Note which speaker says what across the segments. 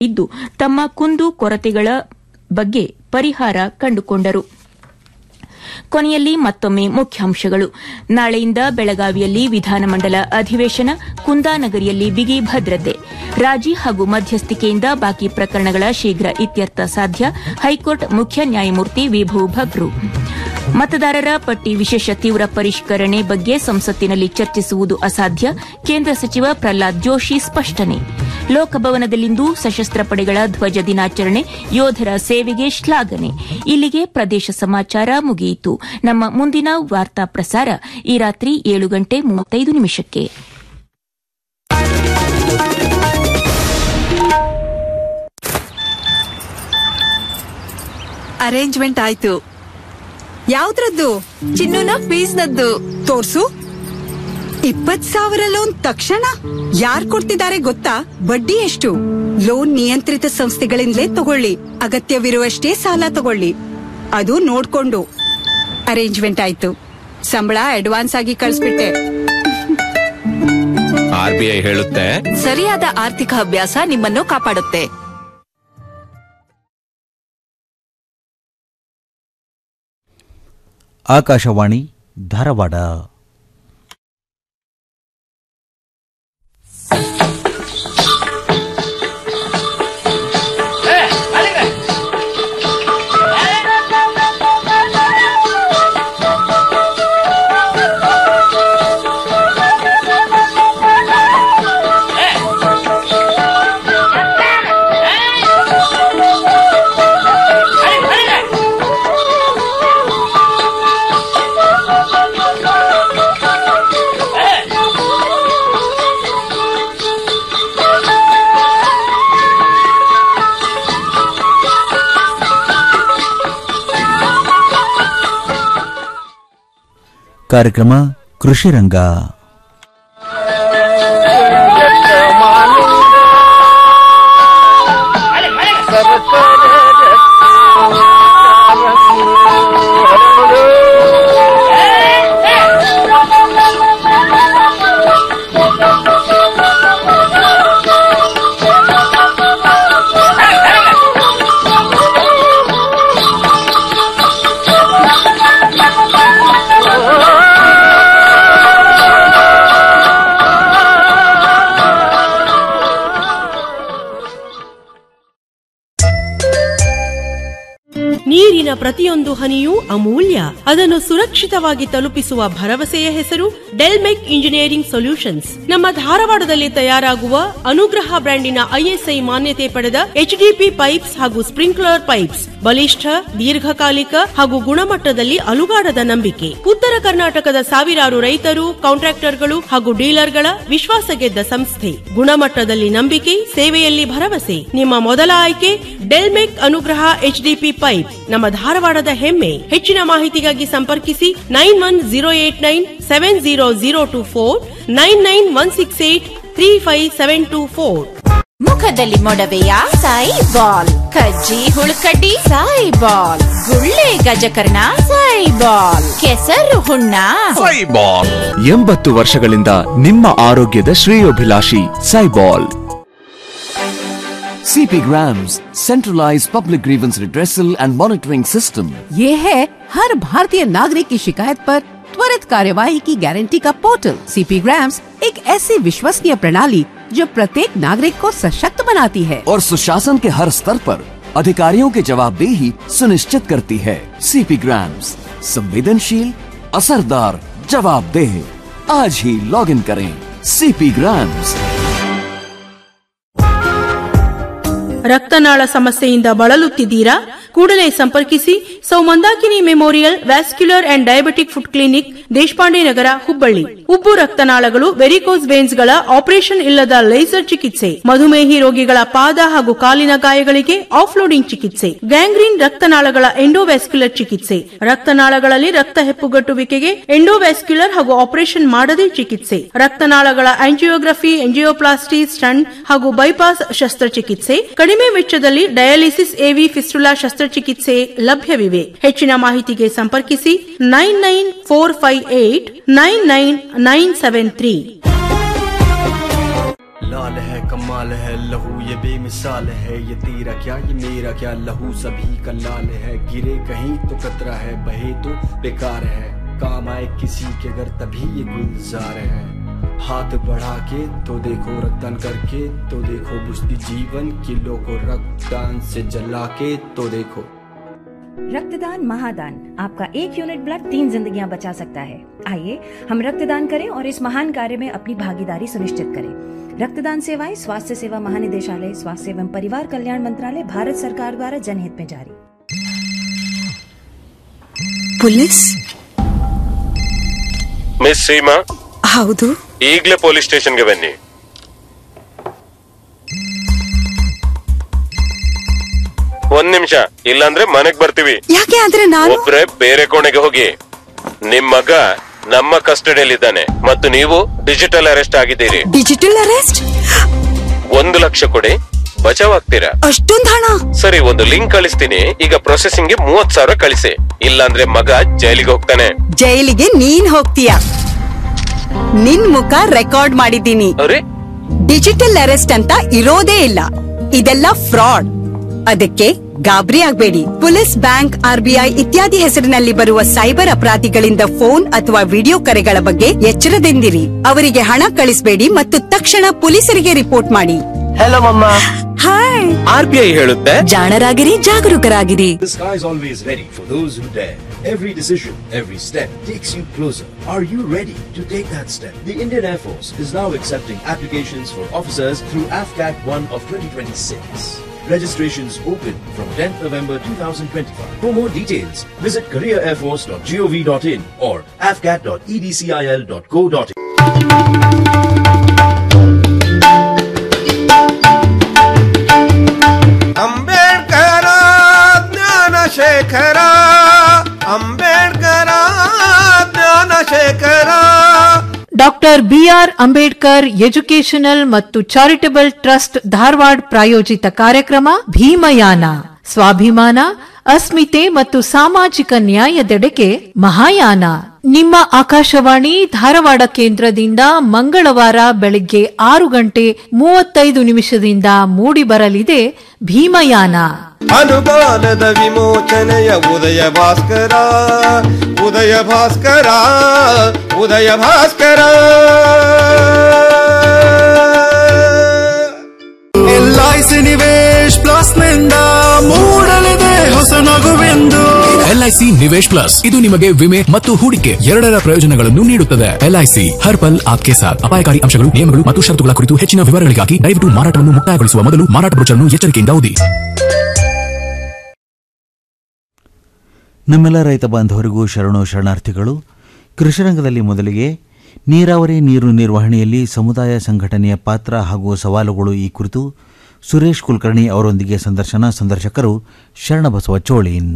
Speaker 1: ಇದ್ದು ತಮ್ಮ ಕುಂದು ಕೊರತೆಗಳ ಬಗ್ಗೆ ಪರಿಹಾರ ಕಂಡುಕೊಂಡರು ಕೊನೆಯಲ್ಲಿ ಮತ್ತೊಮ್ಮೆ ಮುಖ್ಯಾಂಶಗಳು ನಾಳೆಯಿಂದ ಬೆಳಗಾವಿಯಲ್ಲಿ ವಿಧಾನಮಂಡಲ ಅಧಿವೇಶನ ಕುಂದಾನಗರಿಯಲ್ಲಿ ಬಿಗಿ ಭದ್ರತೆ ರಾಜಿ ಹಾಗೂ ಮಧ್ಯಸ್ಥಿಕೆಯಿಂದ ಬಾಕಿ ಪ್ರಕರಣಗಳ ಶೀಘ್ರ ಇತ್ಯರ್ಥ ಸಾಧ್ಯ ಹೈಕೋರ್ಟ್ ಮುಖ್ಯ ನ್ಯಾಯಮೂರ್ತಿ ವಿಭು ಭಕ್ರು ಮತದಾರರ ಪಟ್ಟಿ ವಿಶೇಷ ತೀವ್ರ ಪರಿಷ್ಕರಣೆ ಬಗ್ಗೆ ಸಂಸತ್ತಿನಲ್ಲಿ ಚರ್ಚಿಸುವುದು ಅಸಾಧ್ಯ ಕೇಂದ್ರ ಸಚಿವ ಪ್ರಹ್ಲಾದ್ ಜೋಶಿ ಸ್ಪಷ್ಟನೆ ಲೋಕಭವನದಲ್ಲಿಂದು ಸಶಸ್ತ್ರ ಪಡೆಗಳ ಧ್ವಜ ದಿನಾಚರಣೆ ಯೋಧರ ಸೇವೆಗೆ ಶ್ಲಾಘನೆ ಇಲ್ಲಿಗೆ ಪ್ರದೇಶ ಸಮಾಚಾರ ಮುಗಿಯಿತು ನಮ್ಮ ಮುಂದಿನ ವಾರ್ತಾ ಪ್ರಸಾರ ಈ ರಾತ್ರಿ ಏಳು ಗಂಟೆ ಮೂವತ್ತೈದು ನಿಮಿಷಕ್ಕೆ
Speaker 2: ಅರೇಂಜ್ಮೆಂಟ್ ಆಯ್ತು ಯಾವ್ದ್ರದ್ದು ಚಿನ್ನುನ ಫೀಸ್ನದ್ದು ತೋರ್ಸು ಇಪ್ಪತ್ ಸಾವಿರ ಲೋನ್ ತಕ್ಷಣ ಯಾರ್ ಕೊಡ್ತಿದ್ದಾರೆ ಗೊತ್ತಾ ಬಡ್ಡಿ ಎಷ್ಟು ಲೋನ್ ನಿಯಂತ್ರಿತ ಸಂಸ್ಥೆಗಳಿಂದಲೇ ತಗೊಳ್ಳಿ ಅಗತ್ಯವಿರುವಷ್ಟೇ ಸಾಲ ತಗೊಳ್ಳಿ ಅದು ನೋಡ್ಕೊಂಡು ಅರೇಂಜ್ಮೆಂಟ್ ಆಯ್ತು ಸಂಬಳ ಅಡ್ವಾನ್ಸ್ ಆಗಿ ಕಳಿಸ್ಬಿಟ್ಟೆ
Speaker 3: ಆರ್ ಬಿ ಐ ಹೇಳುತ್ತೆ
Speaker 2: ಸರಿಯಾದ ಆರ್ಥಿಕ ಅಭ್ಯಾಸ ನಿಮ್ಮನ್ನು ಕಾಪಾಡುತ್ತೆ
Speaker 4: ಆಕಾಶವಾಣಿ ಧಾರವಾಡ ಕಾರ್ಯಕ್ರಮ ಕೃಷಿ ರಂಗ
Speaker 5: ನೀರಿನ ಪ್ರತಿಯೊಂದು ಹನಿಯೂ ಅಮೂಲ್ಯ ಅದನ್ನು ಸುರಕ್ಷಿತವಾಗಿ ತಲುಪಿಸುವ ಭರವಸೆಯ ಹೆಸರು ಡೆಲ್ಮೆಕ್ ಇಂಜಿನಿಯರಿಂಗ್ ಸೊಲ್ಯೂಷನ್ಸ್ ನಮ್ಮ ಧಾರವಾಡದಲ್ಲಿ ತಯಾರಾಗುವ ಅನುಗ್ರಹ ಬ್ರ್ಯಾಂಡಿನ ಐಎಸ್ಐ ಮಾನ್ಯತೆ ಪಡೆದ ಎಚ್ಡಿಪಿ ಪೈಪ್ಸ್ ಹಾಗೂ ಸ್ಪ್ರಿಂಕ್ಲರ್ ಪೈಪ್ಸ್ ಬಲಿಷ್ಠ ದೀರ್ಘಕಾಲಿಕ ಹಾಗೂ ಗುಣಮಟ್ಟದಲ್ಲಿ ಅಲುಗಾಡದ ನಂಬಿಕೆ ಉತ್ತರ ಕರ್ನಾಟಕದ ಸಾವಿರಾರು ರೈತರು ಕಾಂಟ್ರಾಕ್ಟರ್ಗಳು ಹಾಗೂ ಡೀಲರ್ಗಳ ವಿಶ್ವಾಸ ಗೆದ್ದ ಸಂಸ್ಥೆ ಗುಣಮಟ್ಟದಲ್ಲಿ ನಂಬಿಕೆ ಸೇವೆಯಲ್ಲಿ ಭರವಸೆ ನಿಮ್ಮ ಮೊದಲ ಆಯ್ಕೆ ಡೆಲ್ಮೆಕ್ ಅನುಗ್ರಹ ಎಚ್ಡಿಪಿ ಪೈಪ್ ನಮ್ಮ ಧಾರವಾಡದ ಹೆಮ್ಮೆ ಹೆಚ್ಚಿನ ಮಾಹಿತಿಗಾಗಿ ಸಂಪರ್ಕಿಸಿ nine one zero eight nine seven zero zero two four nine nine one six eight three five seven two four
Speaker 6: ಮುಖದಲ್ಲಿ ಮೊಡವೆಯ ಸಾಯಿ ಬಾಲ್ ಕಜ್ಜಿ ಹುಳುಕಡ್ಡಿ ಸಾಯಿ ಬಾಲ್ ಗುಳ್ಳೆ ಗಜಕರ್ಣ ಸಾಯಿ ಬಾಲ್ ಕೆಸರು ಹುಣ್ಣ
Speaker 3: ಬಾಲ್
Speaker 7: ಎಂಬತ್ತು ವರ್ಷಗಳಿಂದ ನಿಮ್ಮ ಆರೋಗ್ಯದ ಶ್ರೇಯೋಭಿಲಾಷಿ ಸೈಬಾಲ್ CP Grams, centralized public grievance redressal and monitoring system.
Speaker 8: ये है हर भारतीय नागरिक की शिकायत पर त्वरित कार्यवाही की गारंटी का पोर्टल सीपी ग्राम्स एक ऐसी विश्वसनीय प्रणाली जो प्रत्येक नागरिक को सशक्त बनाती है
Speaker 7: और सुशासन के हर स्तर पर अधिकारियों की जवाबदेही सुनिश्चित करती है सीपी ग्राम्स संवेदनशील असरदार जवाबदेह आज ही लॉग इन करें सीपी ग्राम्स
Speaker 5: ರಕ್ತನಾಳ ಸಮಸ್ಯೆಯಿಂದ ಬಳಲುತ್ತಿದ್ದೀರಾ ಕೂಡಲೇ ಸಂಪರ್ಕಿಸಿ ಸೌ Mandakini memorial vascular and diabetic foot clinic Deshpande Nagar Hubballi ಉಬ್ಬು ರಕ್ತನಾಳಗಳು ವೆರಿಕೋಸ್ ವೇನ್ಸ್ ಗಳ ಆಪರೇಷನ್ ಇಲ್ಲದ ಲೇಸರ್ ಚಿಕಿತ್ಸೆ ಮಧುಮೇಹಿ ರೋಗಿಗಳ ಪಾದ ಹಾಗೂ ಕಾಲಿನ ಗಾಯಗಳಿಗೆ ಆಫ್ಲೋಡಿಂಗ್ ಚಿಕಿತ್ಸೆ ಗ್ಯಾಂಗ್ರೀನ್ ರಕ್ತನಾಳಗಳ ಎಂಡೋವ್ಯಾಸ್ಕ್ಯುಲರ್ ಚಿಕಿತ್ಸೆ ರಕ್ತನಾಳಗಳಲ್ಲಿ ರಕ್ತ ಹೆಪ್ಪುಗಟ್ಟುವಿಕೆಗೆ ಎಂಡೋವ್ಯಾಸ್ಕ್ಯುಲರ್ ಹಾಗೂ ಆಪರೇಷನ್ ಮಾಡದೇ ಚಿಕಿತ್ಸೆ ರಕ್ತನಾಳಗಳ ಆಂಜಿಯೋಗ್ರಫಿ ಎಂಜಿಯೋಪ್ಲಾಸ್ಟಿ ಸ್ಟಂಟ್ ಹಾಗೂ ಬೈಪಾಸ್ ಶಸ್ತ್ರಚಿಕಿತ್ಸೆ ಕಡಿಮೆ ವೆಚ್ಚದಲ್ಲಿ ಡಯಾಲಿಸಿಸ್ ಎವಿ ಫಿಸ್ಟುಲಾ ಶಸ್ತ್ರಚಿಕಿತ್ಸೆ ಲಭ್ಯವಿವೆ ಹೆಚ್ಚಿನ ಮಾಹಿತಿಗೆ ಸಂಪರ್ಕಿಸಿ nine nine four five eight nine nine nine seven three
Speaker 9: लाल है कमाल है लहू ये बेमिसाल है ये तेरा क्या ये मेरा क्या लहू सभी का लाल है गिरे कहीं तो कतरा है बहे तो बेकार है काम आए किसी के अगर तभी ये गुलजार है हाथ बढ़ा के तो देखो रक्तदान करके तो देखो बुझती जीवन किलो को रक्तदान से जला के तो देखो
Speaker 10: रक्तदान महादान आपका एक यूनिट ब्लड तीन जिंदगियां बचा सकता है आइए हम रक्तदान करें और इस महान कार्य में अपनी भागीदारी सुनिश्चित करें रक्तदान सेवाएं स्वास्थ्य सेवा महानिदेशालय स्वास्थ्य एवं परिवार कल्याण मंत्रालय भारत सरकार द्वारा जनहित में जारी
Speaker 2: ಪೊಲೀಸ್
Speaker 3: ಮಿಸ್ ಸೀಮಾ
Speaker 2: ಹೌದು
Speaker 3: ಈಗ್ಲೇ ಪೊಲೀಸ್ ಸ್ಟೇಷನ್ಗೆ ಬನ್ನಿ ಒಂದ್ ನಿಮಿಷ ಇಲ್ಲಾಂದ್ರೆ ಮನೆಗ್ ಬರ್ತೀವಿ
Speaker 2: ಯಾಕೆ ಆದ್ರೆ ನಾನು
Speaker 3: ಒಬ್ರೆ ಬೇರೆ ಕೋಣೆಗೆ ಹೋಗಿ ನಿಮ್ ಮಗ ನಮ್ಮ ಕಸ್ಟಡಿಯಲ್ಲಿದ್ದಾನೆ ಮತ್ತು ನೀವು ಡಿಜಿಟಲ್ ಅರೆಸ್ಟ್ ಆಗಿದ್ದೀರಿ
Speaker 2: ಡಿಜಿಟಲ್ ಅರೆಸ್ಟ್
Speaker 3: ಒಂದು ಲಕ್ಷ ಕೊಡಿ ಬಚಾವ್ ಆಗ್ತೀರಾ
Speaker 2: ಅಷ್ಟೊಂದ್ ಹಣ
Speaker 3: ಸರಿ ಒಂದು ಲಿಂಕ್ ಕಳಿಸ್ತೀನಿ ಈಗ ಪ್ರೊಸೆಸಿಂಗ್ ಗೆ ಮೂವತ್ ಸಾವಿರ ಕಳಿಸಿ ಇಲ್ಲಾಂದ್ರೆ ಮಗ ಜೈಲಿಗೆ ಹೋಗ್ತಾನೆ
Speaker 2: ಜೈಲಿಗೆ ನೀನ್ ಹೋಗ್ತೀಯ ನಿನ್ ಮುಖ ರೆಕಾರ್ಡ್ ಮಾಡಿದ್ದೀನಿ
Speaker 3: ಅರೆ
Speaker 2: ಡಿಜಿಟಲ್ ಅರೆಸ್ಟ್ ಅಂತ ಇರೋದೇ ಇಲ್ಲ ಇದೆಲ್ಲ ಫ್ರಾಡ್ ಅದಕ್ಕೆ ಗಾಬರಿ ಆಗ್ಬೇಡಿ ಪೊಲೀಸ್ ಬ್ಯಾಂಕ್ ಆರ್ಬಿಐ ಇತ್ಯಾದಿ ಹೆಸರಿನಲ್ಲಿ ಬರುವ ಸೈಬರ್ ಅಪರಾಧಿಗಳಿಂದ ಫೋನ್ ಅಥವಾ ವಿಡಿಯೋ ಕರೆಗಳ ಬಗ್ಗೆ ಎಚ್ಚರದಿಂದಿರಿ ಅವರಿಗೆ ಹಣ ಕಳಿಸಬೇಡಿ ಮತ್ತು ತಕ್ಷಣ ಪೊಲೀಸರಿಗೆ ರಿಪೋರ್ಟ್ ಮಾಡಿ
Speaker 11: ಹಲೋ ಮಮ್ಮ
Speaker 2: ಹಾಯ್
Speaker 3: ಆರ್ ಬಿ ಐ ಹೇಳುತ್ತೆ
Speaker 2: ಜಾಣರಾಗಿರಿ ಜಾಗರೂಕರಾಗಿರಿ
Speaker 12: The sky is always ready for those who dare. Every decision, every step takes you closer. Are you ready to take that step? The Indian Air Force is now accepting applications for officers through AFCAT 1 of 2026. Registrations open from 10th November 2025. For more details, visit careerairforce.gov.in or afcat.edcil.co.in.
Speaker 13: Ambedkar Jnanashekhara Ambedkar Jnanashekhara
Speaker 14: doctor B R Ambedkar educational ಮತ್ತು charitable trust Dharwad ಪ್ರಾಯೋಜಿತ ಕಾರ್ಯಕ್ರಮ ಭೀಮಯಾನ ಸ್ವಾಭಿಮಾನ ಅಸ್ಮಿತೆ ಮತ್ತು ಸಾಮಾಜಿಕ ನ್ಯಾಯದೆಡೆಗೆ ಮಹಾಯಾನ ನಿಮ್ಮ ಆಕಾಶವಾಣಿ ಧಾರವಾಡ ಕೇಂದ್ರದಿಂದ ಮಂಗಳವಾರ ಬೆಳಗ್ಗೆ ಆರು ಗಂಟೆ ಮೂವತ್ತೈದು ನಿಮಿಷದಿಂದ ಮೂಡಿಬರಲಿದೆ ಭೀಮಯಾನ
Speaker 13: ಅನುಮಾನದ ವಿಮೋಚನೆಯ ಉದಯ ಭಾಸ್ಕರ ಉದಯ ಭಾಸ್ಕರ ಉದಯ ಭಾಸ್ಕರ
Speaker 15: ಎಲ್ಐಸಿ ನಿವೇಶ್ ಪ್ಲಸ್ ನಿಂದ ಮೂಡಲಿದೆ ಹೊಸ ನಗುವೆಂದು
Speaker 16: ಎಲ್ಐಸಿ ನಿವೇಶ್ ಪ್ಲಸ್ ಇದು ನಿಮಗೆ ವಿಮೆ ಮತ್ತು ಹೂಡಿಕೆ ಎರಡರ ಪ್ರಯೋಜನಗಳನ್ನು ನೀಡುತ್ತದೆ ಎಲ್ಐಸಿ ಹರ್ ಪಲ್ ಆಪ್ಕೆ ಸಾಥ್ ಅಪಾಯಕಾರಿ ಅಂಶಗಳು ನಿಯಮಗಳು ಮತ್ತು ಷರತ್ತುಗಳ ಕುರಿತು ಹೆಚ್ಚಿನ ವಿವರಗಳಿಗಾಗಿ ದಯವಿಟ್ಟು ಮಾರಾಟವನ್ನು ಮುಕ್ತಾಯಗೊಳಿಸುವ ಮೊದಲು ಮಾರಾಟ ಬ್ರೋಚರ್ನ್ನು ಎಚ್ಚರಿಕೆಯಿಂದ ಓದಿ
Speaker 4: ನಮ್ಮೆಲ್ಲ ರೈತ ಬಾಂಧವರಿಗೂ ಶರಣು ಶರಣಾರ್ಥಿಗಳು ಕೃಷಿರಂಗದಲ್ಲಿ ಮೊದಲಿಗೆ ನೀರಾವರಿ ನೀರು ನಿರ್ವಹಣೆಯಲ್ಲಿ ಸಮುದಾಯ ಸಂಘಟನೆಯ ಪಾತ್ರ ಹಾಗೂ ಸವಾಲುಗಳು ಈ ಕುರಿತು ಸುರೇಶ್ ಕುಲಕರ್ಣಿ ಅವರೊಂದಿಗೆ ಸಂದರ್ಶನ ಸಂದರ್ಶಕರು ಶರಣಬಸವ ಚೋಳಿನ್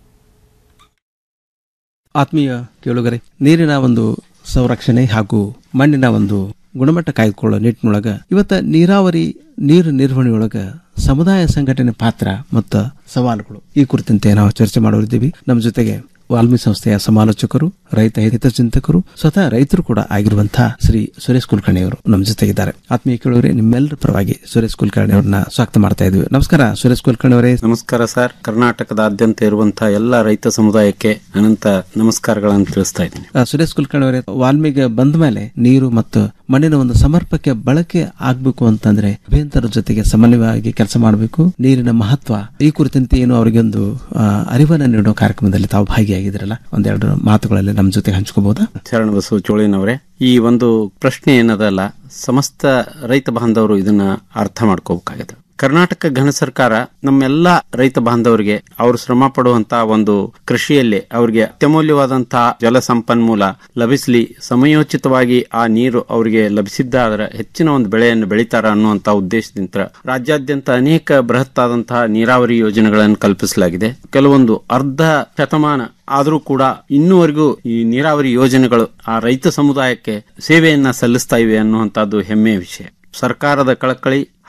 Speaker 17: ಆತ್ಮೀಯ ಕೇಳುಗರೆ ನೀರಿನ ಒಂದು ಸಂರಕ್ಷಣೆ ಹಾಗೂ ಮಣ್ಣಿನ ಒಂದು ಗುಣಮಟ್ಟ ಕಾಯ್ದುಕೊಳ್ಳೋ ನಿಟ್ಟಿನೊಳಗ ಇವತ್ತ ನೀರಾವರಿ ನೀರು ನಿರ್ವಹಣೆಯೊಳಗ ಸಮುದಾಯ ಸಂಘಟನೆ ಪಾತ್ರ ಮತ್ತು ಸವಾಲುಗಳು ಈ ಕುರಿತಂತೆ ನಾವು ಚರ್ಚೆ ಮಾಡೋರಿದ್ದೀವಿ ನಮ್ಮ ಜೊತೆಗೆ ವಾಲ್ಮಿ ಸಂಸ್ಥೆಯ ಸಮಾಲೋಚಕರು ರೈತ ಹಿತಚಿಂತಕರು ಸ್ವತಃ ರೈತರು ಕೂಡ ಆಗಿರುವಂತಹ ಶ್ರೀ ಸುರೇಶ್ ಕುಲಕರ್ಣಿ ಅವರು ನಮ್ಮ ಜೊತೆಗಿದ್ದಾರೆ ಆತ್ಮೀಯ ಕೇಳುವರೆ ನಿಮ್ಮೆಲ್ಲರ ಪರವಾಗಿ ಸುರೇಶ್ ಕುಲಕರ್ಣಿ ಅವರನ್ನ ಸ್ವಾಗತ ಮಾಡ್ತಾ ಇದ್ವಿ ನಮಸ್ಕಾರ ಸುರೇಶ್ ಕುಲಕರ್ಣಿ ಅವರೇ
Speaker 18: ನಮಸ್ಕಾರ ಸರ್ ಕರ್ನಾಟಕದಾದ್ಯಂತ ಇರುವಂತಹ ಎಲ್ಲ ರೈತ ಸಮುದಾಯಕ್ಕೆ ಅನಂತ ನಮಸ್ಕಾರಗಳನ್ನು ತಿಳಿಸ್ತಾ ಇದ್ದೀನಿ
Speaker 17: ಆ, ಸುರೇಶ್ ಕುಲಕರ್ಣಿ ಅವರೇ ವಾಲ್ಮೀಗೆ ಬಂದ ಮೇಲೆ ನೀರು ಮತ್ತು ಮಣ್ಣಿನ ಒಂದು ಸಮರ್ಪಕ ಬಳಕೆ ಆಗ್ಬೇಕು ಅಂತಂದ್ರೆ ಅಭಿಯಂತರ ಜೊತೆಗೆ ಸಮನ್ವಯವಾಗಿ ಕೆಲಸ ಮಾಡಬೇಕು ನೀರಿನ ಮಹತ್ವ ಈ ಕುರಿತಂತೆ ಏನು ಅವರಿಗೆ ಒಂದು ಆ, ಅರಿವನ್ನ ನೀಡೋ ಕಾರ್ಯಕ್ರಮದಲ್ಲಿ ತಾವು ಭಾಗಿಯಾಗಿದ್ರಲ್ಲ ಒಂದೆರಡು ಮಾತುಗಳಲ್ಲಿ ನಮ್ಮ ಜೊತೆ ಹಂಚ್ಕೋಬಹುದಾ
Speaker 18: ಶರಣ ಬಸವ ಚೋಳಿನವರೇ ಈ ಒಂದು ಪ್ರಶ್ನೆ ಏನದಲ್ಲ ಸಮಸ್ತ ರೈತ ಬಾಂಧವರು ಇದನ್ನ ಅರ್ಥ ಮಾಡ್ಕೋಬೇಕಾಗಿದೆ ಕರ್ನಾಟಕ ಘನ ಸರ್ಕಾರ ನಮ್ಮೆಲ್ಲ ರೈತ ಬಾಂಧವರಿಗೆ ಅವರು ಶ್ರಮ ಪಡುವಂತಹ ಒಂದು ಕೃಷಿಯಲ್ಲಿ ಅವರಿಗೆ ಅತ್ಯಮೂಲ್ಯವಾದಂತಹ ಜಲ ಸಂಪನ್ಮೂಲ ಲಭಿಸಲಿ ಸಮಯೋಚಿತವಾಗಿ ಆ ನೀರು ಅವರಿಗೆ ಲಭಿಸಿದ್ದಾದ್ರೆ ಹೆಚ್ಚಿನ ಒಂದು ಬೆಳೆಯನ್ನು ಬೆಳೀತಾರ ಅನ್ನುವಂತ ಉದ್ದೇಶದಿಂದ ರಾಜ್ಯಾದ್ಯಂತ ಅನೇಕ ಬೃಹತ್ತಾದಂತಹ ನೀರಾವರಿ ಯೋಜನೆಗಳನ್ನು ಕಲ್ಪಿಸಲಾಗಿದೆ ಕೆಲವೊಂದು ಅರ್ಧ ಶತಮಾನ ಆದರೂ ಕೂಡ ಇನ್ನೂವರೆಗೂ ಈ ನೀರಾವರಿ ಯೋಜನೆಗಳು ಆ ರೈತ ಸಮುದಾಯಕ್ಕೆ ಸೇವೆಯನ್ನ ಸಲ್ಲಿಸ್ತಾ ಇವೆ ಅನ್ನುವಂತಹದ್ದು ಹೆಮ್ಮೆಯ ವಿಷಯ ಸರ್ಕಾರದ ಕಳಕಳಿ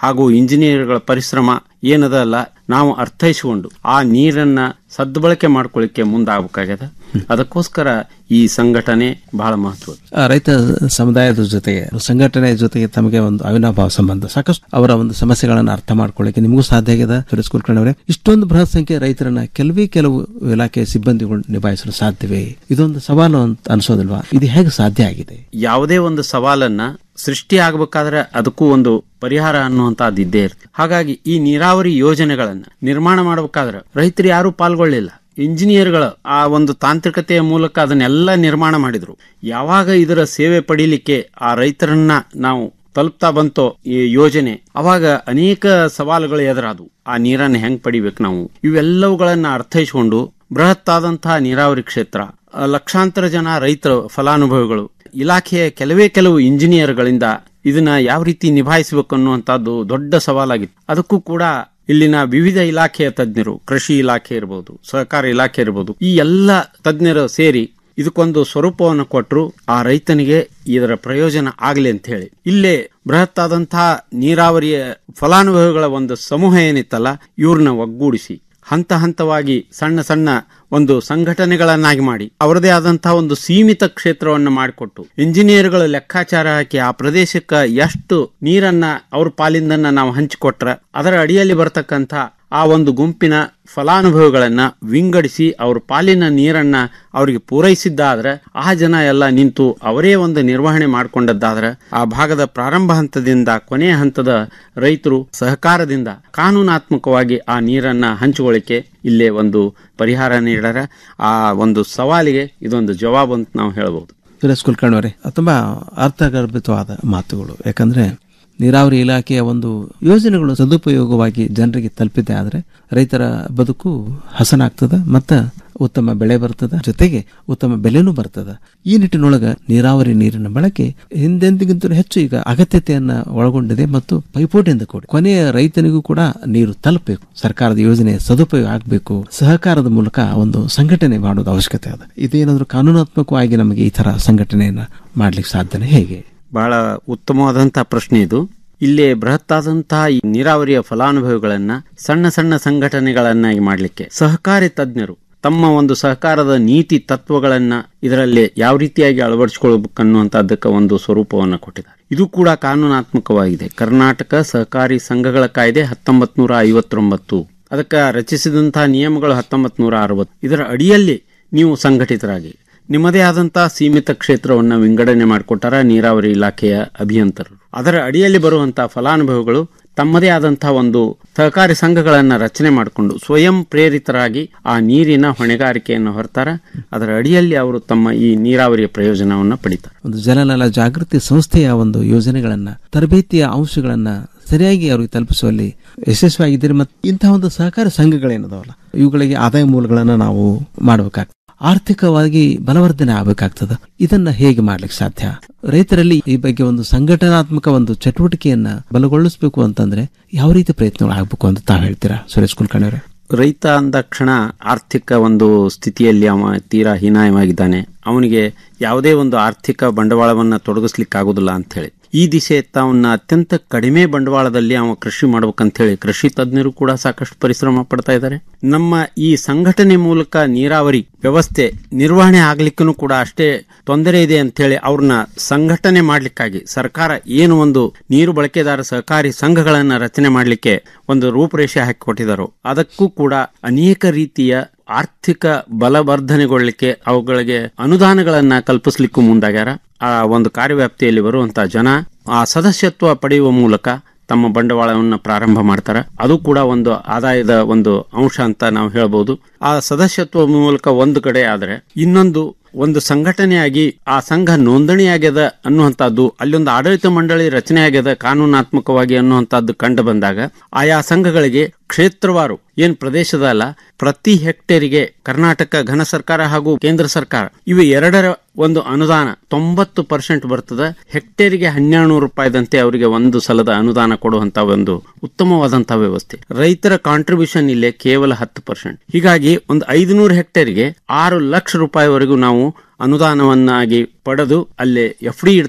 Speaker 18: ಹಾಗೂ ಇಂಜಿನಿಯರ್ಗಳ ಪರಿಶ್ರಮ ಏನದಲ್ಲ ನಾವು ಅರ್ಥೈಸಿಕೊಂಡು ಆ ನೀರನ್ನ ಸದ್ಬಳಕೆ ಮಾಡ್ಕೊಳ್ಳಿಕ್ಕೆ ಮುಂದಾಗಬೇಕಾಗ್ಯದ ಅದಕ್ಕೋಸ್ಕರ ಈ ಸಂಘಟನೆ ಬಹಳ ಮಹತ್ವ
Speaker 17: ಆ, ರೈತ ಸಮುದಾಯದ ಜೊತೆಗೆ ಸಂಘಟನೆಯ ಜೊತೆಗೆ ತಮಗೆ ಒಂದು ಅವಿನಾಭಾವ ಸಂಬಂಧ ಸಾಕಷ್ಟು ಅವರ ಒಂದು ಸಮಸ್ಯೆಗಳನ್ನು ಅರ್ಥ ಮಾಡ್ಕೊಳ್ಳಿಕ್ಕೆ ನಿಮಗೂ ಸಾಧ್ಯ ಆಗಿದೆ ಸುರೇಶ್ ಕುಲಕರ್ಣಿ ಅವರೇ ಇಷ್ಟೊಂದು ಬೃಹತ್ ಸಂಖ್ಯೆ ರೈತರನ್ನ ಕೆಲವೇ ಕೆಲವು ಇಲಾಖೆ ಸಿಬ್ಬಂದಿಗಳು ನಿಭಾಯಿಸಲು ಸಾಧ್ಯವೇ ಇದೊಂದು ಸವಾಲು ಅಂತ ಅನ್ಸೋದಿಲ್ವಾ ಇದು ಹೇಗೆ ಸಾಧ್ಯ ಆಗಿದೆ
Speaker 18: ಯಾವುದೇ ಒಂದು ಸವಾಲನ್ನ ಸೃಷ್ಟಿ ಆಗಬೇಕಾದ್ರೆ ಅದಕ್ಕೂ ಒಂದು ಪರಿಹಾರ ಅನ್ನುವಂತಹದ್ದು ಇದ್ದೇ ಇರುತ್ತೆ ಹಾಗಾಗಿ ಈ ನೀರಾವರಿ ಯೋಜನೆಗಳನ್ನ ನಿರ್ಮಾಣ ಮಾಡಬೇಕಾದ್ರೆ ರೈತರು ಯಾರು ಪಾಲ್ಗೊಳ್ಳಿಲ್ಲ ಇಂಜಿನಿಯರ್ಗಳ ಆ ಒಂದು ತಾಂತ್ರಿಕತೆಯ ಮೂಲಕ ಅದನ್ನೆಲ್ಲ ನಿರ್ಮಾಣ ಮಾಡಿದ್ರು ಯಾವಾಗ ಇದರ ಸೇವೆ ಪಡೀಲಿಕ್ಕೆ ಆ ರೈತರನ್ನ ನಾವು ತಲುಪ್ತಾ ಬಂತೋ ಈ ಯೋಜನೆ ಅವಾಗ ಅನೇಕ ಸವಾಲುಗಳು ಎದುರಾದವು ಆ ನೀರನ್ನು ಹೆಂಗ್ ಪಡಿಬೇಕು ನಾವು ಇವೆಲ್ಲವುಗಳನ್ನ ಅರ್ಥೈಸಿಕೊಂಡು ಬೃಹತ್ತಾದಂತಹ ನೀರಾವರಿ ಕ್ಷೇತ್ರ ಆ, ಲಕ್ಷಾಂತರ ಜನ ರೈತರ ಫಲಾನುಭವಿಗಳು ಇಲಾಖೆಯ ಕೆಲವೇ ಕೆಲವು ಇಂಜಿನಿಯರ್ಗಳಿಂದ ಇದನ್ನ ಯಾವ ರೀತಿ ನಿಭಾಯಿಸಬೇಕು ಅನ್ನುವಂಥದ್ದು ದೊಡ್ಡ ಸವಾಲಾಗಿತ್ತು ಅದಕ್ಕೂ ಕೂಡ ಇಲ್ಲಿನ ವಿವಿಧ ಇಲಾಖೆಯ ತಜ್ಞರು ಕೃಷಿ ಇಲಾಖೆ ಇರಬಹುದು ಸಹಕಾರ ಇಲಾಖೆ ಇರಬಹುದು ಈ ಎಲ್ಲ ತಜ್ಞರು ಸೇರಿ ಇದಕ್ಕೊಂದು ಸ್ವರೂಪವನ್ನು ಕೊಟ್ಟರು ಆ ರೈತನಿಗೆ ಇದರ ಪ್ರಯೋಜನ ಆಗಲಿ ಅಂತ ಹೇಳಿ ಇಲ್ಲೇ ಬೃಹತ್ತಾದಂತಹ ನೀರಾವರಿಯ ಫಲಾನುಭವಿಗಳ ಒಂದು ಸಮೂಹ ಏನಿತ್ತಲ್ಲ ಇವ್ರನ್ನ ಒಗ್ಗೂಡಿಸಿ ಹಂತ ಹಂತವಾಗಿ ಸಣ್ಣ ಸಣ್ಣ ಒಂದು ಸಂಘಟನೆಗಳನ್ನಾಗಿ ಮಾಡಿ ಅವರದೇ ಆದಂತಹ ಒಂದು ಸೀಮಿತ ಕ್ಷೇತ್ರವನ್ನು ಮಾಡಿಕೊಟ್ಟು ಇಂಜಿನಿಯರ್ಗಳ ಲೆಕ್ಕಾಚಾರ ಹಾಕಿ ಆ ಪ್ರದೇಶಕ್ಕೆ ಎಷ್ಟು ನೀರನ್ನ ಅವ್ರ ಪಾಲಿಂದನ್ನ ನಾವು ಹಂಚಿಕೊಟ್ರ ಅದರ ಅಡಿಯಲ್ಲಿ ಬರ್ತಕ್ಕಂಥ ಆ ಒಂದು ಗುಂಪಿನ ಫಲಾನುಭವಿಗಳನ್ನ ವಿಂಗಡಿಸಿ ಅವ್ರ ಪಾಲಿನ ನೀರನ್ನ ಅವರಿಗೆ ಪೂರೈಸಿದ್ದಾದ್ರೆ ಆ ಜನ ಎಲ್ಲ ನಿಂತು ಅವರೇ ಒಂದು ನಿರ್ವಹಣೆ ಮಾಡಿಕೊಂಡದ್ದಾದ್ರೆ ಆ ಭಾಗದ ಪ್ರಾರಂಭ ಹಂತದಿಂದ ಕೊನೆಯ ಹಂತದ ರೈತರು ಸಹಕಾರದಿಂದ ಕಾನೂನಾತ್ಮಕವಾಗಿ ಆ ನೀರನ್ನ ಹಂಚಿಕೊಳ್ಳಿಕ್ಕೆ ಇಲ್ಲೇ ಒಂದು ಪರಿಹಾರ ನೀಡರ ಆ ಒಂದು ಸವಾಲಿಗೆ ಇದೊಂದು ಜವಾಬು ಅಂತ ನಾವು ಹೇಳ್ಬೋದು
Speaker 17: ಸುರೇಶ್ ಕುಲಕರ್ಣಿ ಅವರೇ ತುಂಬಾ ಅರ್ಥಗರ್ಭಿತವಾದ ಮಾತುಗಳು ಯಾಕಂದ್ರೆ ನೀರಾವರಿ ಇಲಾಖೆಯ ಒಂದು ಯೋಜನೆಗಳು ಸದುಪಯೋಗವಾಗಿ ಜನರಿಗೆ ತಲುಪಿದೆ ಆದರೆ ರೈತರ ಬದುಕು ಹಸನಾಗ್ತದ ಮತ್ತ ಉತ್ತಮ ಬೆಳೆ ಬರ್ತದ ಜೊತೆಗೆ ಉತ್ತಮ ಬೆಲೆನೂ ಬರ್ತದ ಈ ನಿಟ್ಟಿನೊಳಗ ನೀರಾವರಿ ನೀರಿನ ಬಳಕೆ ಹಿಂದೆಂದಿಗಿಂತ ಹೆಚ್ಚು ಈಗ ಅಗತ್ಯತೆಯನ್ನ ಒಳಗೊಂಡಿದೆ ಮತ್ತು ಪೈಪೋಟಿಯಿಂದ ಕೂಡಿ ಕೊನೆಯ ರೈತನಿಗೂ ಕೂಡ ನೀರು ತಲುಪಬೇಕು ಸರ್ಕಾರದ ಯೋಜನೆ ಸದುಪಯೋಗ ಆಗಬೇಕು ಸಹಕಾರದ ಮೂಲಕ ಒಂದು ಸಂಘಟನೆ ಮಾಡೋದು ಅವಶ್ಯಕತೆ ಅದ ಇದೇನಾದ್ರೂ ಕಾನೂನಾತ್ಮಕವಾಗಿ ನಮಗೆ ಈ ತರ ಸಂಘಟನೆಯನ್ನ ಮಾಡ್ಲಿಕ್ಕೆ ಸಾಧ್ಯನೇ ಹೇಗೆ
Speaker 18: ಬಹಳ ಉತ್ತಮವಾದಂತಹ ಪ್ರಶ್ನೆ ಇದು ಇಲ್ಲಿ ಬೃಹತ್ತಾದಂತಹ ಈ ನೀರಾವರಿಯ ಫಲಾನುಭವಿಗಳನ್ನ ಸಣ್ಣ ಸಣ್ಣ ಸಂಘಟನೆಗಳನ್ನಾಗಿ ಮಾಡಲಿಕ್ಕೆ ಸಹಕಾರಿ ತಜ್ಞರು ತಮ್ಮ ಒಂದು ಸಹಕಾರದ ನೀತಿ ತತ್ವಗಳನ್ನ ಇದರಲ್ಲಿ ಯಾವ ರೀತಿಯಾಗಿ ಅಳವಡಿಸಿಕೊಳ್ಳಬೇಕನ್ನುವಂತಹದ್ದಕ್ಕೆ ಒಂದು ಸ್ವರೂಪವನ್ನು ಕೊಟ್ಟಿದ್ದಾರೆ ಇದು ಕೂಡ ಕಾನೂನಾತ್ಮಕವಾಗಿದೆ ಕರ್ನಾಟಕ ಸಹಕಾರಿ ಸಂಘಗಳ ಕಾಯ್ದೆ ಹತ್ತೊಂಬತ್ ನೂರ ಐವತ್ತೊಂಬತ್ತು ಅದಕ್ಕೆ ರಚಿಸಿದಂತಹ ನಿಯಮಗಳು ಹತ್ತೊಂಬತ್ ನೂರ ಅರವತ್ತು ಇದರ ಅಡಿಯಲ್ಲಿ ನೀವು ಸಂಘಟಿತರಾಗಿ ನಿಮ್ಮದೇ ಆದಂತಹ ಸೀಮಿತ ಕ್ಷೇತ್ರವನ್ನು ವಿಂಗಡಣೆ ಮಾಡಿಕೊಟ್ಟಾರ ನೀರಾವರಿ ಇಲಾಖೆಯ ಅಭಿಯಂತರರು ಅದರ ಅಡಿಯಲ್ಲಿ ಬರುವಂತಹ ಫಲಾನುಭವಿಗಳು ತಮ್ಮದೇ ಆದಂತಹ ಒಂದು ಸಹಕಾರಿ ಸಂಘಗಳನ್ನ ರಚನೆ ಮಾಡಿಕೊಂಡು ಸ್ವಯಂ ಪ್ರೇರಿತರಾಗಿ ಆ ನೀರಿನ ಹೊಣೆಗಾರಿಕೆಯನ್ನು ಹೊರತಾರ ಅದರ ಅಡಿಯಲ್ಲಿ ಅವರು ತಮ್ಮ ಈ ನೀರಾವರಿಯ ಪ್ರಯೋಜನವನ್ನು ಪಡಿತಾರೆ
Speaker 17: ಒಂದು ಜಲನಲ ಜಾಗೃತಿ ಸಂಸ್ಥೆಯ ಒಂದು ಯೋಜನೆಗಳನ್ನ ತರಬೇತಿಯ ಅಂಶಗಳನ್ನ ಸರಿಯಾಗಿ ಅವರಿಗೆ ತಲುಪಿಸುವಲ್ಲಿ ಯಶಸ್ವಿಯಾಗಿದ್ದೀರಿ ಮತ್ತು ಇಂತಹ ಒಂದು ಸಹಕಾರ ಸಂಘಗಳೇನದಾವಲ್ಲ ಇವುಗಳಿಗೆ ಆದಾಯ ಮೂಲಗಳನ್ನ ನಾವು ಮಾಡಬೇಕಾಗ್ತದೆ ಆರ್ಥಿಕವಾಗಿ ಬಲವರ್ಧನೆ ಆಗಬೇಕಾಗ್ತದ ಇದನ್ನ ಹೇಗೆ ಮಾಡ್ಲಿಕ್ಕೆ ಸಾಧ್ಯ ರೈತರಲ್ಲಿ ಈ ಬಗ್ಗೆ ಒಂದು ಸಂಘಟನಾತ್ಮಕ ಒಂದು ಚಟುವಟಿಕೆಯನ್ನ ಬಲಗೊಳಿಸಬೇಕು ಅಂತಂದ್ರೆ ಯಾವ ರೀತಿ ಪ್ರಯತ್ನಗಳು ಆಗ್ಬೇಕು ಅಂತ ತಾವು ಹೇಳ್ತೀರಾ ಸುರೇಶ್ ಕುಲಕರ್ಣಿ ಅವರೇ
Speaker 18: ರೈತ ಅಂದಾಕ್ಷಣ ಆರ್ಥಿಕ ಒಂದು ಸ್ಥಿತಿಯಲ್ಲಿ ಅವ ತೀರಾ ಹೀನಾಯವಾಗಿದ್ದಾನೆ ಅವನಿಗೆ ಯಾವುದೇ ಒಂದು ಆರ್ಥಿಕ ಬಂಡವಾಳವನ್ನ ತೊಡಗಿಸ್ಲಿಕ್ಕೆ ಆಗುದಿಲ್ಲ ಅಂತ ಹೇಳಿ ಈ ದಿಶೆಯತ್ತ ಅವನ್ನ ಅತ್ಯಂತ ಕಡಿಮೆ ಬಂಡವಾಳದಲ್ಲಿ ಅವ ಕೃಷಿ ಮಾಡ್ಬೇಕಂತ ಹೇಳಿ ಕೃಷಿ ತಜ್ಞರು ಕೂಡ ಸಾಕಷ್ಟು ಪರಿಶ್ರಮ ಪಡ್ತಾ ಇದ್ದಾರೆ ನಮ್ಮ ಈ ಸಂಘಟನೆ ಮೂಲಕ ನೀರಾವರಿ ವ್ಯವಸ್ಥೆ ನಿರ್ವಹಣೆ ಆಗ್ಲಿಕ್ಕೂ ಕೂಡ ಅಷ್ಟೇ ತೊಂದರೆ ಇದೆ ಅಂತ ಹೇಳಿ ಅವ್ರನ್ನ ಸಂಘಟನೆ ಮಾಡ್ಲಿಕ್ಕಾಗಿ ಸರ್ಕಾರ ಏನು ಒಂದು ನೀರು ಬಳಕೆದಾರ ಸಹಕಾರಿ ಸಂಘಗಳನ್ನ ರಚನೆ ಮಾಡಲಿಕ್ಕೆ ಒಂದು ರೂಪುರೇಷೆ ಹಾಕಿಕೊಟ್ಟಿದ್ದಾರೋ ಅದಕ್ಕೂ ಕೂಡ ಅನೇಕ ರೀತಿಯ ಆರ್ಥಿಕ ಬಲವರ್ಧನೆಗೊಳ್ಳಲಿಕ್ಕೆ ಅವುಗಳಿಗೆ ಅನುದಾನಗಳನ್ನ ಕಲ್ಪಿಸ್ಲಿಕ್ಕೂ ಮುಂದಾಗ್ಯಾರ ಆ ಒಂದು ಕಾರ್ಯವ್ಯಾಪ್ತಿಯಲ್ಲಿ ಬರುವಂತಹ ಜನ ಆ ಸದಸ್ಯತ್ವ ಪಡೆಯುವ ಮೂಲಕ ತಮ್ಮ ಬಂಡವಾಳವನ್ನು ಪ್ರಾರಂಭ ಮಾಡ್ತಾರ ಅದು ಕೂಡ ಒಂದು ಆದಾಯದ ಒಂದು ಅಂಶ ಅಂತ ನಾವು ಹೇಳ್ಬೋದು ಆ ಸದಸ್ಯತ್ವ ಮೂಲಕ ಒಂದು ಕಡೆ ಆದ್ರೆ ಇನ್ನೊಂದು ಒಂದು ಸಂಘಟನೆಯಾಗಿ ಆ ಸಂಘ ನೋಂದಣಿಯಾಗ್ಯದ ಅನ್ನುವಂಥದ್ದು ಅಲ್ಲೊಂದು ಆಡಳಿತ ಮಂಡಳಿ ರಚನೆ ಆಗ್ಯದ ಕಾನೂನಾತ್ಮಕವಾಗಿ ಅನ್ನುವಂಥದ್ದು ಕಂಡು ಬಂದಾಗ ಆಯಾ ಸಂಘಗಳಿಗೆ ಕ್ಷೇತ್ರವಾರು ಏನ್ ಪ್ರದೇಶದ ಅಲ್ಲ ಪ್ರತಿ ಹೆಕ್ಟೇರಿಗೆ ಕರ್ನಾಟಕ ಘನ ಸರ್ಕಾರ ಹಾಗೂ ಕೇಂದ್ರ ಸರ್ಕಾರ ಇವು ಎರಡರ ಒಂದು ಅನುದಾನ ತೊಂಬತ್ತು ಪರ್ಸೆಂಟ್ ಬರ್ತದೆ ಹೆಕ್ಟೇರಿಗೆ ಹನ್ನೆರಡು ನೂರು ರೂಪಾಯಿದಂತೆ ಅವರಿಗೆ ಒಂದು ಸಲದ ಅನುದಾನ ಕೊಡುವಂತ ಒಂದು ಉತ್ತಮವಾದಂತಹ ವ್ಯವಸ್ಥೆ ರೈತರ ಕಾಂಟ್ರಿಬ್ಯೂಷನ್ ಇಲ್ಲೇ ಕೇವಲ ಹತ್ತು ಪರ್ಸೆಂಟ್ ಹೀಗಾಗಿ ಒಂದು ಐದುನೂರು ಹೆಕ್ಟೇರ್ಗೆ ಆರು ಲಕ್ಷ ರೂಪಾಯಿವರೆಗೂ ನಾವು ಅನುದಾನವನ್ನಾಗಿ ಪಡೆದು ಅಲ್ಲೇ ಎಫ್ ಡಿ ಇಡ್ತೇವೆ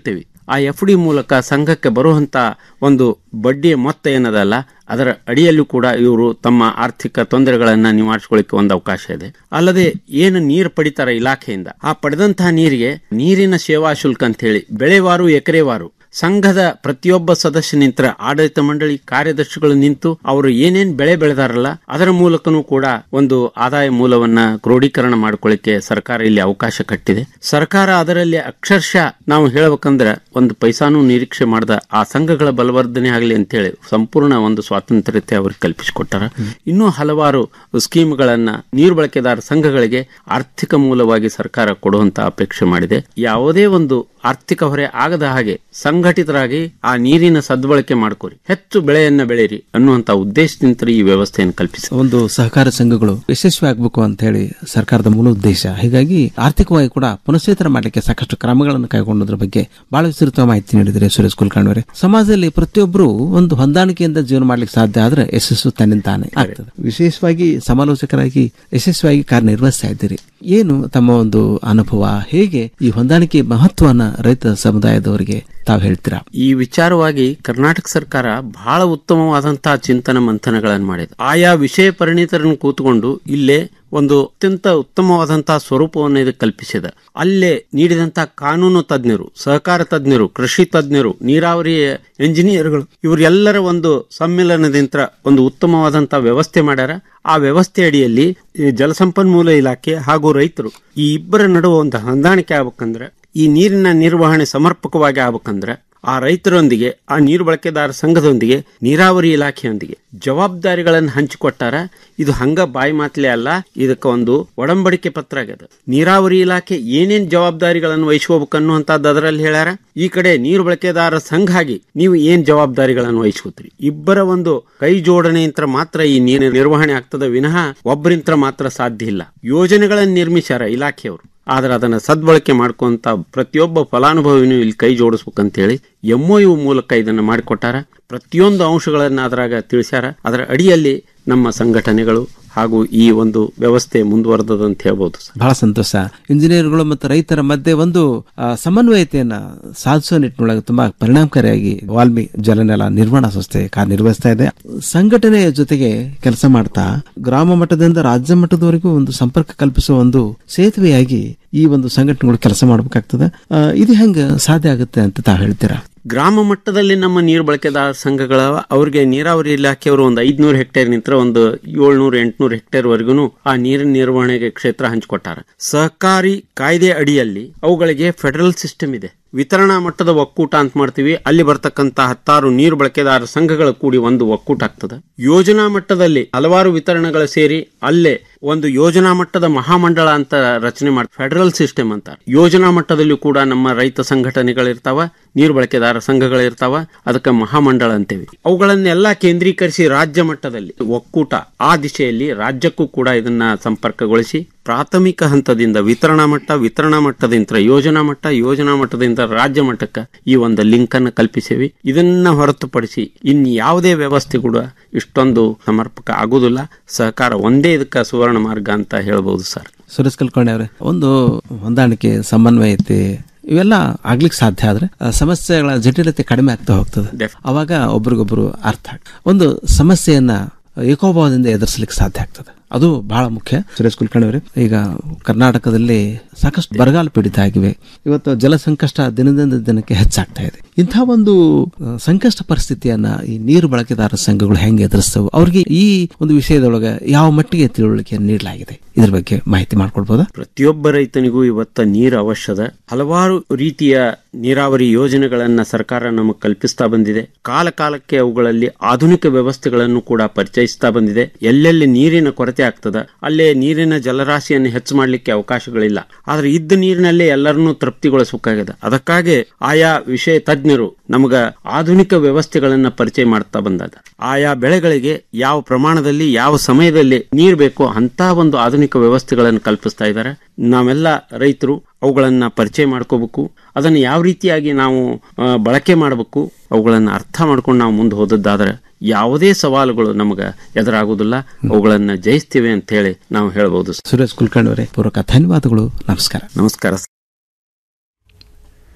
Speaker 18: ಆ ಎಫ್ ಡಿ ಮೂಲಕ ಸಂಘಕ್ಕೆ ಬರುವಂತ ಒಂದು ಬಡ್ಡಿಯ ಮೊತ್ತ ಏನದಲ್ಲ ಅದರ ಅಡಿಯಲ್ಲೂ ಕೂಡ ಇವರು ತಮ್ಮ ಆರ್ಥಿಕ ತೊಂದರೆಗಳನ್ನ ನಿವಾರಿಸಿಕೊಳ್ಳಿಕ್ಕೆ ಒಂದು ಅವಕಾಶ ಇದೆ ಅಲ್ಲದೆ ಏನು ನೀರು ಪಡಿತಾರ ಇಲಾಖೆಯಿಂದ ಆ ಪಡೆದಂತಹ ನೀರಿಗೆ ನೀರಿನ ಸೇವಾ ಶುಲ್ಕ ಅಂತ ಹೇಳಿ ಬೆಳೆವಾರು ಎಕರೆವಾರು ಸಂಘದ ಪ್ರತಿಯೊಬ್ಬ ಸದಸ್ಯ ನಿಂತರ ಆಡಳಿತ ಮಂಡಳಿ ಕಾರ್ಯದರ್ಶಿಗಳು ನಿಂತು ಅವರು ಏನೇನ್ ಬೆಳೆ ಬೆಳೆದಾರಲ್ಲ ಅದರ ಮೂಲಕನೂ ಕೂಡ ಒಂದು ಆದಾಯ ಮೂಲವನ್ನ ಕ್ರೋಢೀಕರಣ ಮಾಡ್ಕೊಳ್ಳಿಕ್ಕೆ ಸರ್ಕಾರ ಇಲ್ಲಿ ಅವಕಾಶ ಕಟ್ಟಿದೆ ಸರ್ಕಾರ ಅದರಲ್ಲಿ ಅಕ್ಷರಶಃ ನಾವು ಹೇಳ್ಬೇಕಂದ್ರೆ ಒಂದು ಪೈಸಾನು ನಿರೀಕ್ಷೆ ಮಾಡದ ಆ ಸಂಘಗಳ ಬಲವರ್ಧನೆ ಆಗಲಿ ಅಂತೇಳಿ ಸಂಪೂರ್ಣ ಒಂದು ಸ್ವಾತಂತ್ರ್ಯತೆ ಅವ್ರಿಗೆ ಕಲ್ಪಿಸಿಕೊಟ್ಟಾರ ಇನ್ನೂ ಹಲವಾರು ಸ್ಕೀಮ್ಗಳನ್ನ ನೀರು ಬಳಕೆದಾರ ಸಂಘಗಳಿಗೆ ಆರ್ಥಿಕ ಮೂಲವಾಗಿ ಸರ್ಕಾರ ಕೊಡುವಂತ ಅಪೇಕ್ಷೆ ಮಾಡಿದೆ ಯಾವುದೇ ಒಂದು ಆರ್ಥಿಕ ಹೊರೆ ಆಗದ ಹಾಗೆ ಸಂಘಟಿತರಾಗಿ ಆ ನೀರಿನ ಸದ್ಬಳಕೆ ಮಾಡ್ಕೋರಿ ಹೆಚ್ಚು ಬೆಳೆಯನ್ನ ಬೆಳೆಯಿರಿ ಅನ್ನುವಂತ ಉದ್ದೇಶದಿಂದ ಈ ವ್ಯವಸ್ಥೆಯನ್ನು ಕಲ್ಪಿಸಿ
Speaker 17: ಒಂದು ಸಹಕಾರ ಸಂಘಗಳು ಯಶಸ್ವಿ ಆಗಬೇಕು ಅಂತ ಹೇಳಿ ಸರ್ಕಾರದ ಮೂಲ ಉದ್ದೇಶ ಹೀಗಾಗಿ ಆರ್ಥಿಕವಾಗಿ ಕೂಡ ಪುನಶ್ಚೇತನ ಮಾಡಲಿಕ್ಕೆ ಸಾಕಷ್ಟು ಕ್ರಮಗಳನ್ನು ಕೈಗೊಂಡದ್ರ ಬಗ್ಗೆ ಬಹಳ ವಿಸ್ತೃತ ಮಾಹಿತಿ ನೀಡಿದರೆ ಸುರೇಶ್ ಕುಲಕರ್ಣಿ ಸಮಾಜದಲ್ಲಿ ಪ್ರತಿಯೊಬ್ಬರು ಒಂದು ಹೊಂದಾಣಿಕೆಯಿಂದ ಜೀವನ ಮಾಡ್ಲಿಕ್ಕೆ ಸಾಧ್ಯ ಆದ್ರೆ ಯಶಸ್ಸು ತನ್ನಿಂತಾನೆ ಆಗ್ತದೆ ವಿಶೇಷವಾಗಿ ಸಮಾಲೋಚಕರಾಗಿ ಯಶಸ್ವಿಯಾಗಿ ಕಾರ್ಯನಿರ್ವಹಿಸ್ತಾ ಇದ್ದೀರಿ ಏನು ತಮ್ಮ ಒಂದು ಅನುಭವ ಹೇಗೆ ಈ ಹೊಂದಾಣಿಕೆ ಮಹತ್ವನ ರೈತ ಸಮುದಾಯದವರಿಗೆ ತಾವು ಹೇಳ್ತೀರಾ
Speaker 18: ಈ ವಿಚಾರವಾಗಿ ಕರ್ನಾಟಕ ಸರ್ಕಾರ ಬಹಳ ಉತ್ತಮವಾದಂತಹ ಚಿಂತನ ಮಂಥನಗಳನ್ನು ಮಾಡಿದೆ ಆಯಾ ವಿಷಯ ಪರಿಣಿತರನ್ನು ಕೂತ್ಕೊಂಡು ಇಲ್ಲೇ ಒಂದು ಅತ್ಯಂತ ಉತ್ತಮವಾದಂತಹ ಸ್ವರೂಪವನ್ನು ಇದು ಕಲ್ಪಿಸಿದೆ ಅಲ್ಲೇ ನೀಡಿದಂತಹ ಕಾನೂನು ತಜ್ಞರು ಸಹಕಾರ ತಜ್ಞರು ಕೃಷಿ ತಜ್ಞರು ನೀರಾವರಿ ಎಂಜಿನಿಯರ್ಗಳು ಇವರೆಲ್ಲರ ಒಂದು ಸಮ್ಮಿಲನದಿಂದ ಒಂದು ಉತ್ತಮವಾದಂತಹ ವ್ಯವಸ್ಥೆ ಮಾಡ್ಯಾರ ಆ ವ್ಯವಸ್ಥೆ ಅಡಿಯಲ್ಲಿ ಈ ಜಲಸಂಪನ್ಮೂಲ ಇಲಾಖೆ ಹಾಗೂ ರೈತರು ಈ ಇಬ್ಬರ ನಡುವೆ ಒಂದು ಹೊಂದಾಣಿಕೆ ಆಗ್ಬೇಕಂದ್ರೆ ಈ ನೀರಿನ ನಿರ್ವಹಣೆ ಸಮರ್ಪಕವಾಗಿ ಆಗ್ಬೇಕಂದ್ರೆ ಆ ರೈತರೊಂದಿಗೆ ಆ ನೀರು ಬಳಕೆದಾರ ಸಂಘದೊಂದಿಗೆ ನೀರಾವರಿ ಇಲಾಖೆಯೊಂದಿಗೆ ಜವಾಬ್ದಾರಿಗಳನ್ನು ಹಂಚಿಕೊಟ್ಟಾರ ಇದು ಹಂಗ ಬಾಯಿ ಮಾತ್ಲೆ ಅಲ್ಲ ಇದಕ್ಕೆ ಒಂದು ಒಡಂಬಡಿಕೆ ಪತ್ರ ಆಗ್ಯದ ನೀರಾವರಿ ಇಲಾಖೆ ಏನೇನ್ ಜವಾಬ್ದಾರಿಗಳನ್ನು ವಹಿಸ್ಕೋಬೇಕು ಅನ್ನುವಂಥದ್ದು ಅದರಲ್ಲಿ ಹೇಳ್ಯಾರ ಈ ಕಡೆ ನೀರು ಬಳಕೆದಾರ ಸಂಘ ಆಗಿ ನೀವು ಏನ್ ಜವಾಬ್ದಾರಿಗಳನ್ನು ವಹಿಸ್ಕೋತೀರಿ ಇಬ್ಬರ ಒಂದು ಕೈ ಜೋಡಣೆಯಿಂದ ಮಾತ್ರ ಈ ನೀರಿನ ನಿರ್ವಹಣೆ ಆಗ್ತದ ವಿನಃ ಒಬ್ಬರಿಂತ್ರ ಮಾತ್ರ ಸಾಧ್ಯ ಇಲ್ಲ ಯೋಜನೆಗಳನ್ನು ನಿರ್ಮಿಸ್ಯಾರ ಇಲಾಖೆಯವರು ಆದ್ರೆ ಅದನ್ನ ಸದ್ಬಳಕೆ ಮಾಡ್ಕೊಂತ ಪ್ರತಿಯೊಬ್ಬ ಫಲಾನುಭವಿನೂ ಇಲ್ಲಿ ಕೈ ಜೋಡಿಸ್ಬೇಕಂತ ಹೇಳಿ ಎಂಒಯು ಮೂಲಕ ಇದನ್ನ ಮಾಡಿಕೊಟ್ಟಾರ ಪ್ರತಿಯೊಂದು ಅಂಶಗಳನ್ನ ಅದರಾಗ ತಿಳಿಸ್ಯಾರ ಅದರ ಅಡಿಯಲ್ಲಿ ನಮ್ಮ ಸಂಘಟನೆಗಳು ಹಾಗೂ ಈ ಒಂದು ವ್ಯವಸ್ಥೆ ಮುಂದುವರೆದದ ಅಂತ ಹೇಳ್ಬೋದು ಸರ್
Speaker 17: ಬಹಳ ಸಂತೋಷ ಇಂಜಿನಿಯರ್ಗಳು ಮತ್ತು ರೈತರ ಮಧ್ಯೆ ಒಂದು ಆ, ಸಮನ್ವಯತೆಯನ್ನ ಸಾಧಿಸುವ ನಿಟ್ಟಿನೊಳಗೆ ತುಂಬಾ ಪರಿಣಾಮಕಾರಿಯಾಗಿ ವಾಲ್ಮಿ ಜಲನೆಲ ನಿರ್ವಹಣಾ ಸಂಸ್ಥೆ ಕಾರ್ಯನಿರ್ವಹಿಸ್ತಾ ಇದೆ ಸಂಘಟನೆಯ ಜೊತೆಗೆ ಕೆಲಸ ಮಾಡ್ತಾ ಗ್ರಾಮ ಮಟ್ಟದಿಂದ ರಾಜ್ಯ ಮಟ್ಟದವರೆಗೂ ಒಂದು ಸಂಪರ್ಕ ಕಲ್ಪಿಸುವ ಒಂದು ಸೇತುವೆಯಾಗಿ ಈ ಒಂದು ಸಂಘಟನೆಗಳು ಕೆಲಸ ಮಾಡಬೇಕಾಗ್ತದೆ ಆ, ಇದು ಹೆಂಗ ಸಾಧ್ಯ ಆಗುತ್ತೆ ಅಂತ ತಾವು ಹೇಳ್ತೀರಾ
Speaker 18: ಗ್ರಾಮ ಮಟ್ಟದಲ್ಲಿ ನಮ್ಮ ನೀರು ಬಳಕೆದಾರ ಸಂಘಗಳ ಅವರಿಗೆ ನೀರಾವರಿ ಇಲಾಖೆಯವರು ಒಂದು ಐದ್ನೂರು ಹೆಕ್ಟೇರ್ ನಿಂತರ ಒಂದು ಏಳ್ನೂರು ಎಂಟ್ನೂರು ಹೆಕ್ಟೇರ್ ವರೆಗೂ ಆ ನೀರಿನ ನಿರ್ವಹಣೆಗೆ ಕ್ಷೇತ್ರ ಹಂಚಿಕೊಟ್ಟಾರ ಸಹಕಾರಿ ಕಾಯ್ದೆ ಅಡಿಯಲ್ಲಿ ಅವುಗಳಿಗೆ ಫೆಡರಲ್ ಸಿಸ್ಟಮ್ ಇದೆ ವಿತರಣಾ ಮಟ್ಟದ ಒಕ್ಕೂಟ ಅಂತ ಮಾಡ್ತೀವಿ ಅಲ್ಲಿ ಬರ್ತಕ್ಕಂತ ಹತ್ತಾರು ನೀರು ಬಳಕೆದಾರ ಸಂಘಗಳ ಕೂಡಿ ಒಂದು ಒಕ್ಕೂಟ ಆಗ್ತದೆ ಯೋಜನಾ ಮಟ್ಟದಲ್ಲಿ ಹಲವಾರು ವಿತರಣೆಗಳು ಸೇರಿ ಅಲ್ಲೇ ಒಂದು ಯೋಜನಾ ಮಟ್ಟದ ಮಹಾಮಂಡಳ ಅಂತ ರಚನೆ ಮಾಡಿ ಫೆಡರಲ್ ಸಿಸ್ಟಮ್ ಅಂತ ಯೋಜನಾ ಮಟ್ಟದಲ್ಲೂ ಕೂಡ ನಮ್ಮ ರೈತ ಸಂಘಟನೆಗಳಿರ್ತಾವ ನೀರು ಬಳಕೆದಾರ ಸಂಘಗಳಿರ್ತಾವ ಅದಕ್ಕೆ ಮಹಾಮಂಡಳ ಅಂತೇವಿ ಅವುಗಳನ್ನೆಲ್ಲ ಕೇಂದ್ರೀಕರಿಸಿ ರಾಜ್ಯ ಮಟ್ಟದಲ್ಲಿ ಒಕ್ಕೂಟ ಆ ದಿಶೆಯಲ್ಲಿ ರಾಜ್ಯಕ್ಕೂ ಕೂಡ ಇದನ್ನ ಸಂಪರ್ಕಗೊಳಿಸಿ ಪ್ರಾಥಮಿಕ ಹಂತದಿಂದ ವಿತರಣಾ ಮಟ್ಟ ವಿತರಣಾ ಮಟ್ಟದಿಂದ ಯೋಜನಾ ಮಟ್ಟ ಯೋಜನಾ ಮಟ್ಟದಿಂದ ರಾಜ್ಯ ಮಟ್ಟಕ್ಕೆ ಈ ಒಂದು ಲಿಂಕ್ ಅನ್ನು ಕಲ್ಪಿಸಿವಿ ಇದನ್ನ ಹೊರತುಪಡಿಸಿ ಇನ್ ಯಾವುದೇ ವ್ಯವಸ್ಥೆ ಕೂಡ ಇಷ್ಟೊಂದು ಸಮರ್ಪಕ ಆಗುದಿಲ್ಲ ಸಹಕಾರ ಒಂದೇ ಇದಕ್ಕೆ ಸುವರ್ಣ ಮಾರ್ಗ ಅಂತ ಹೇಳ್ಬಹುದು ಸರ್
Speaker 17: ಸುರೇಶ್ ಕಲ್ಕೊಂಡೆ ಅವರೇ ಒಂದು ಹೊಂದಾಣಿಕೆ ಸಮನ್ವಯತೆ ಇವೆಲ್ಲ ಆಗ್ಲಿಕ್ಕೆ ಸಾಧ್ಯ ಆದ್ರೆ ಆ, ಸಮಸ್ಯೆಗಳ ಜಟಿಲತೆ ಕಡಿಮೆ ಆಗ್ತಾ ಹೋಗ್ತದೆ ಅವಾಗ ಒಬ್ರಿಗೊಬ್ರು ಅರ್ಥ ಆಗ್- ಒಂದು ಸಮಸ್ಯೆಯನ್ನ ಏಕೋಭಾವದಿಂದ ಎದುರಿಸಲಿಕ್ಕೆ ಸಾಧ್ಯ ಆಗ್ತದೆ ಅದು ಬಹಳ ಮುಖ್ಯ ಸುರೇಶ್ ಕುಲಕರ್ಣಿ ಅವರೇ ಈಗ ಕರ್ನಾಟಕದಲ್ಲಿ ಸಾಕಷ್ಟು ಬರಗಾಲ ಪೀಡಿತ ಆಗಿವೆ ಇವತ್ತು ಜಲ ಸಂಕಷ್ಟ ದಿನದಿಂದ ದಿನಕ್ಕೆ ಹೆಚ್ಚಾಗ್ತಾ ಇದೆ ಇಂಥ ಒಂದು ಆ, ಸಂಕಷ್ಟ ಪರಿಸ್ಥಿತಿಯನ್ನ ಈ ನೀರು ಬಳಕೆದಾರ ಸಂಘಗಳು ಹೆಂಗೆ ಎದುರಿಸ್ತವೆ ಅವ್ರಿಗೆ ಈ ಒಂದು ವಿಷಯದೊಳಗೆ ಯಾವ ಮಟ್ಟಿಗೆ ತಿಳುವಳಿಕೆಯನ್ನು ನೀಡಲಾಗಿದೆ ಇದ್ರ ಬಗ್ಗೆ ಮಾಹಿತಿ ಮಾಡ್ಕೊಳ್ಬೋದಾ
Speaker 18: ಪ್ರತಿಯೊಬ್ಬ ರೈತನಿಗೂ ಇವತ್ತ ನೀರು ಅವಶ್ಯದ ಹಲವಾರು ರೀತಿಯ ನೀರಾವರಿ ಯೋಜನೆಗಳನ್ನ ಸರ್ಕಾರ ನಮಗೆ ಕಲ್ಪಿಸ್ತಾ ಬಂದಿದೆ ಕಾಲ ಕಾಲಕ್ಕೆ ಅವುಗಳಲ್ಲಿ ಆಧುನಿಕ ವ್ಯವಸ್ಥೆಗಳನ್ನು ಕೂಡ ಪರಿಚಯಿಸ್ತಾ ಬಂದಿದೆ ಎಲ್ಲೆಲ್ಲಿ ನೀರಿನ ಕೊರತೆ ಆಗ್ತದ ಅಲ್ಲೇ ನೀರಿನ ಜಲರಾಶಿಯನ್ನು ಹೆಚ್ಚು ಮಾಡಲಿಕ್ಕೆ ಅವಕಾಶಗಳಿಲ್ಲ ಆದ್ರೆ ಇದ್ದ ನೀರಿನಲ್ಲೇ ಎಲ್ಲರನ್ನೂ ತೃಪ್ತಿಗೊಳಿಸಬೇಕಾಗಿದೆ ಅದಕ್ಕಾಗಿ ಆಯಾ ವಿಷಯ ತಜ್ಞರು ನಮಗ ಆಧುನಿಕ ವ್ಯವಸ್ಥೆಗಳನ್ನ ಪರಿಚಯ ಮಾಡ್ತಾ ಬಂದಾಗ ಆಯಾ ಬೆಳೆಗಳಿಗೆ ಯಾವ ಪ್ರಮಾಣದಲ್ಲಿ ಯಾವ ಸಮಯದಲ್ಲಿ ನೀರು ಬೇಕೋ ಅಂತ ಒಂದು ಆಧುನಿಕ ವ್ಯವಸ್ಥೆಗಳನ್ನು ಕಲ್ಪಿಸ್ತಾ ಇದ್ದಾರೆ ನಾವೆಲ್ಲ ರೈತರು ಅವುಗಳನ್ನ ಪರಿಚಯ ಮಾಡ್ಕೋಬೇಕು ಅದನ್ನು ಯಾವ ರೀತಿಯಾಗಿ ನಾವು ಆ, ಬಳಕೆ ಮಾಡಬೇಕು ಅವುಗಳನ್ನ ಅರ್ಥ ಮಾಡ್ಕೊಂಡು ನಾವು ಮುಂದೆ ಹೋದದ್ದಾದ್ರೆ ಯಾವುದೇ ಸವಾಲುಗಳು ನಮಗೆ ಎದುರಾಗುವುದಿಲ್ಲ ಅವುಗಳನ್ನ ಜಯಿಸ್ತೀವಿ ಅಂತ ಹೇಳಿ ನಾವು ಹೇಳ್ಬೋದು
Speaker 17: ಸುರೇಶ್ ಕುಲಕರ್ಣಿ ಅವರೇ ಪೂರ್ವಕ ಧನ್ಯವಾದಗಳು ನಮಸ್ಕಾರ
Speaker 18: ನಮಸ್ಕಾರ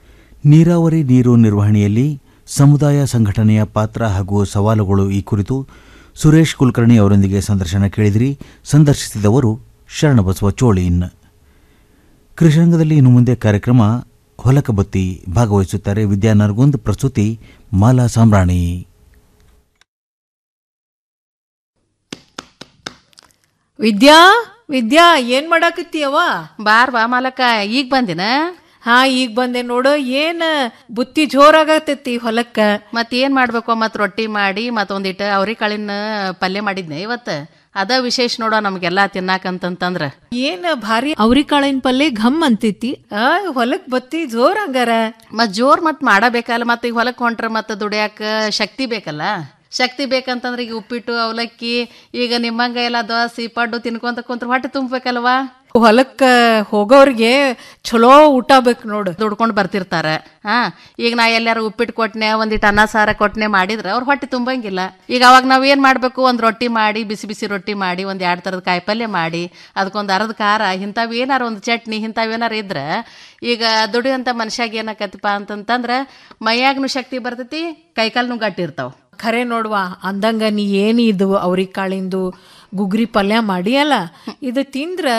Speaker 4: ನೀರಾವರಿ ನೀರು ನಿರ್ವಹಣೆಯಲ್ಲಿ ಸಮುದಾಯ ಸಂಘಟನೆಯ ಪಾತ್ರ ಹಾಗೂ ಸವಾಲುಗಳು ಈ ಕುರಿತು ಸುರೇಶ್ ಕುಲಕರ್ಣಿ ಅವರೊಂದಿಗೆ ಸಂದರ್ಶನ ಕೇಳಿದಿರಿ ಸಂದರ್ಶಿಸಿದವರು ಶರಣಬಸವ ಚೋಳಿನ್ ಕೃಷಿರಂಗದಲ್ಲಿ ಇನ್ನು ಮುಂದೆ ಕಾರ್ಯಕ್ರಮ ಹೊಲಕಬತ್ತಿ ಭಾಗವಹಿಸುತ್ತಾರೆ ವಿದ್ಯಾ ನರ್ಗುಂದ್ ಪ್ರಸ್ತುತಿ ಮಾಲಾ ಸಾಂಬ್ರಾಣಿ
Speaker 14: ವಿದ್ಯಾ ವಿದ್ಯಾ ಏನ್ ಮಾಡಾಕತ್ತೀಯವ್ವ
Speaker 11: ಬಾರ್ ಬಾ ಮಾಲಕ ಈಗ ಬಂದಿನ
Speaker 14: ಹಾ ಈಗ ಬಂದೆ ನೋಡು ಏನ್ ಬುತ್ತಿ ಜೋರಾಗತೈತಿ ಹೊಲಕ್ಕ
Speaker 11: ಮತ್ ಏನ್ ಮಾಡ್ಬೇಕು ಮತ್ ರೊಟ್ಟಿ ಮಾಡಿ ಮತ್ ಒಂದಿಟ್ಟು ಅವ್ರಿ ಕಾಳಿನ ಪಲ್ಯ ಮಾಡಿದ್ನೆ ಇವತ್ತ ಅದ ವಿಶೇಷ ನೋಡೋ ನಮ್ಗೆಲ್ಲಾ ತಿನ್ನಾಕಂತಂದ್ರ
Speaker 14: ಏನ್ ಭಾರಿ ಅವ್ರಿಕಾಳಿನ ಪಲ್ಲೆ ಘಮ್ ಅಂತೈತಿ ಆ ಹೊಲಕ್ ಬತ್ತಿ ಜೋರ್ ಹಂಗಾರ
Speaker 11: ಮತ್ ಜೋರ್ ಮತ್ ಮಾಡಬೇಕಲ್ಲ ಮತ್ ಈಗ ಹೊಲಕ್ ಹೊಂಟ್ರ ಮತ್ ದುಡಿಯಾಕ ಶಕ್ತಿ ಬೇಕಲ್ಲ ಶಕ್ತಿ ಬೇಕಂತಂದ್ರೆ ಈಗ ಉಪ್ಪಿಟ್ಟು ಅವಲಕ್ಕಿ ಈಗ ನಿಮ್ಮಂಗ ಎಲ್ಲ ದೋಸೆ ಪಡ್ಡು ತಿನ್ಕೊಂತ ಕುಂತ್ರ ಹೊಟ್ಟೆ ತುಂಬಬೇಕಲ್ವಾ
Speaker 14: ಹೊಲಕ್ಕ ಹೋಗೋರ್ಗೆ ಚಲೋ ಊಟ ಬೇಕು ನೋಡು
Speaker 11: ದುಡ್ಕೊಂಡು ಬರ್ತಿರ್ತಾರ ಹಾ ಈಗ ನಾ ಎಲ್ಲಾರು ಉಪ್ಪಿಟ್ಟು ಕೊಟ್ನೆ ಒಂದಿಟ್ಟು ಅನ್ನ ಸಾರ ಕೊಟ್ನೆ ಮಾಡಿದ್ರ ಅವ್ರ ಹೊಟ್ಟೆ ತುಂಬಂಗಿಲ್ಲ ಈಗ ಅವಾಗ ನಾವ್ ಏನ್ ಮಾಡ್ಬೇಕು ಒಂದ್ ರೊಟ್ಟಿ ಮಾಡಿ ಬಿಸಿ ಬಿಸಿ ರೊಟ್ಟಿ ಮಾಡಿ ಒಂದ್ ಎರಡ್ ತರದ ಕಾಯಿಪಲ್ಯ ಮಾಡಿ ಅದಕ್ಕೊಂದ್ ಅರ್ಧ ಖಾರ ಇಂಥವ್ ಏನಾರ ಒಂದು ಚಟ್ನಿ ಇಂಥವ್ ಏನಾರ ಇದ್ರ ಈಗ ದುಡಿಯಂತ ಮನುಷ್ಯಾಗ ಏನಾಕತಿಪ್ಪ ಅಂತಂತಂದ್ರ ಮೈಯಾಗ್ನು ಶಕ್ತಿ ಬರ್ತೈತಿ ಕೈಕಾಲ್ನು ಗಟ್ಟಿ ಇರ್ತಾವ
Speaker 14: ಖರೆ ನೋಡ್ವ ಅಂದಂಗ ನೀ ಏನಿದು ಅವ್ರಿಕಾಳಿಂದು ಗುಗ್ರಿ ಪಲ್ಯ ಮಾಡಿ ಅಲ್ಲ ಇದು ತಿಂದ್ರ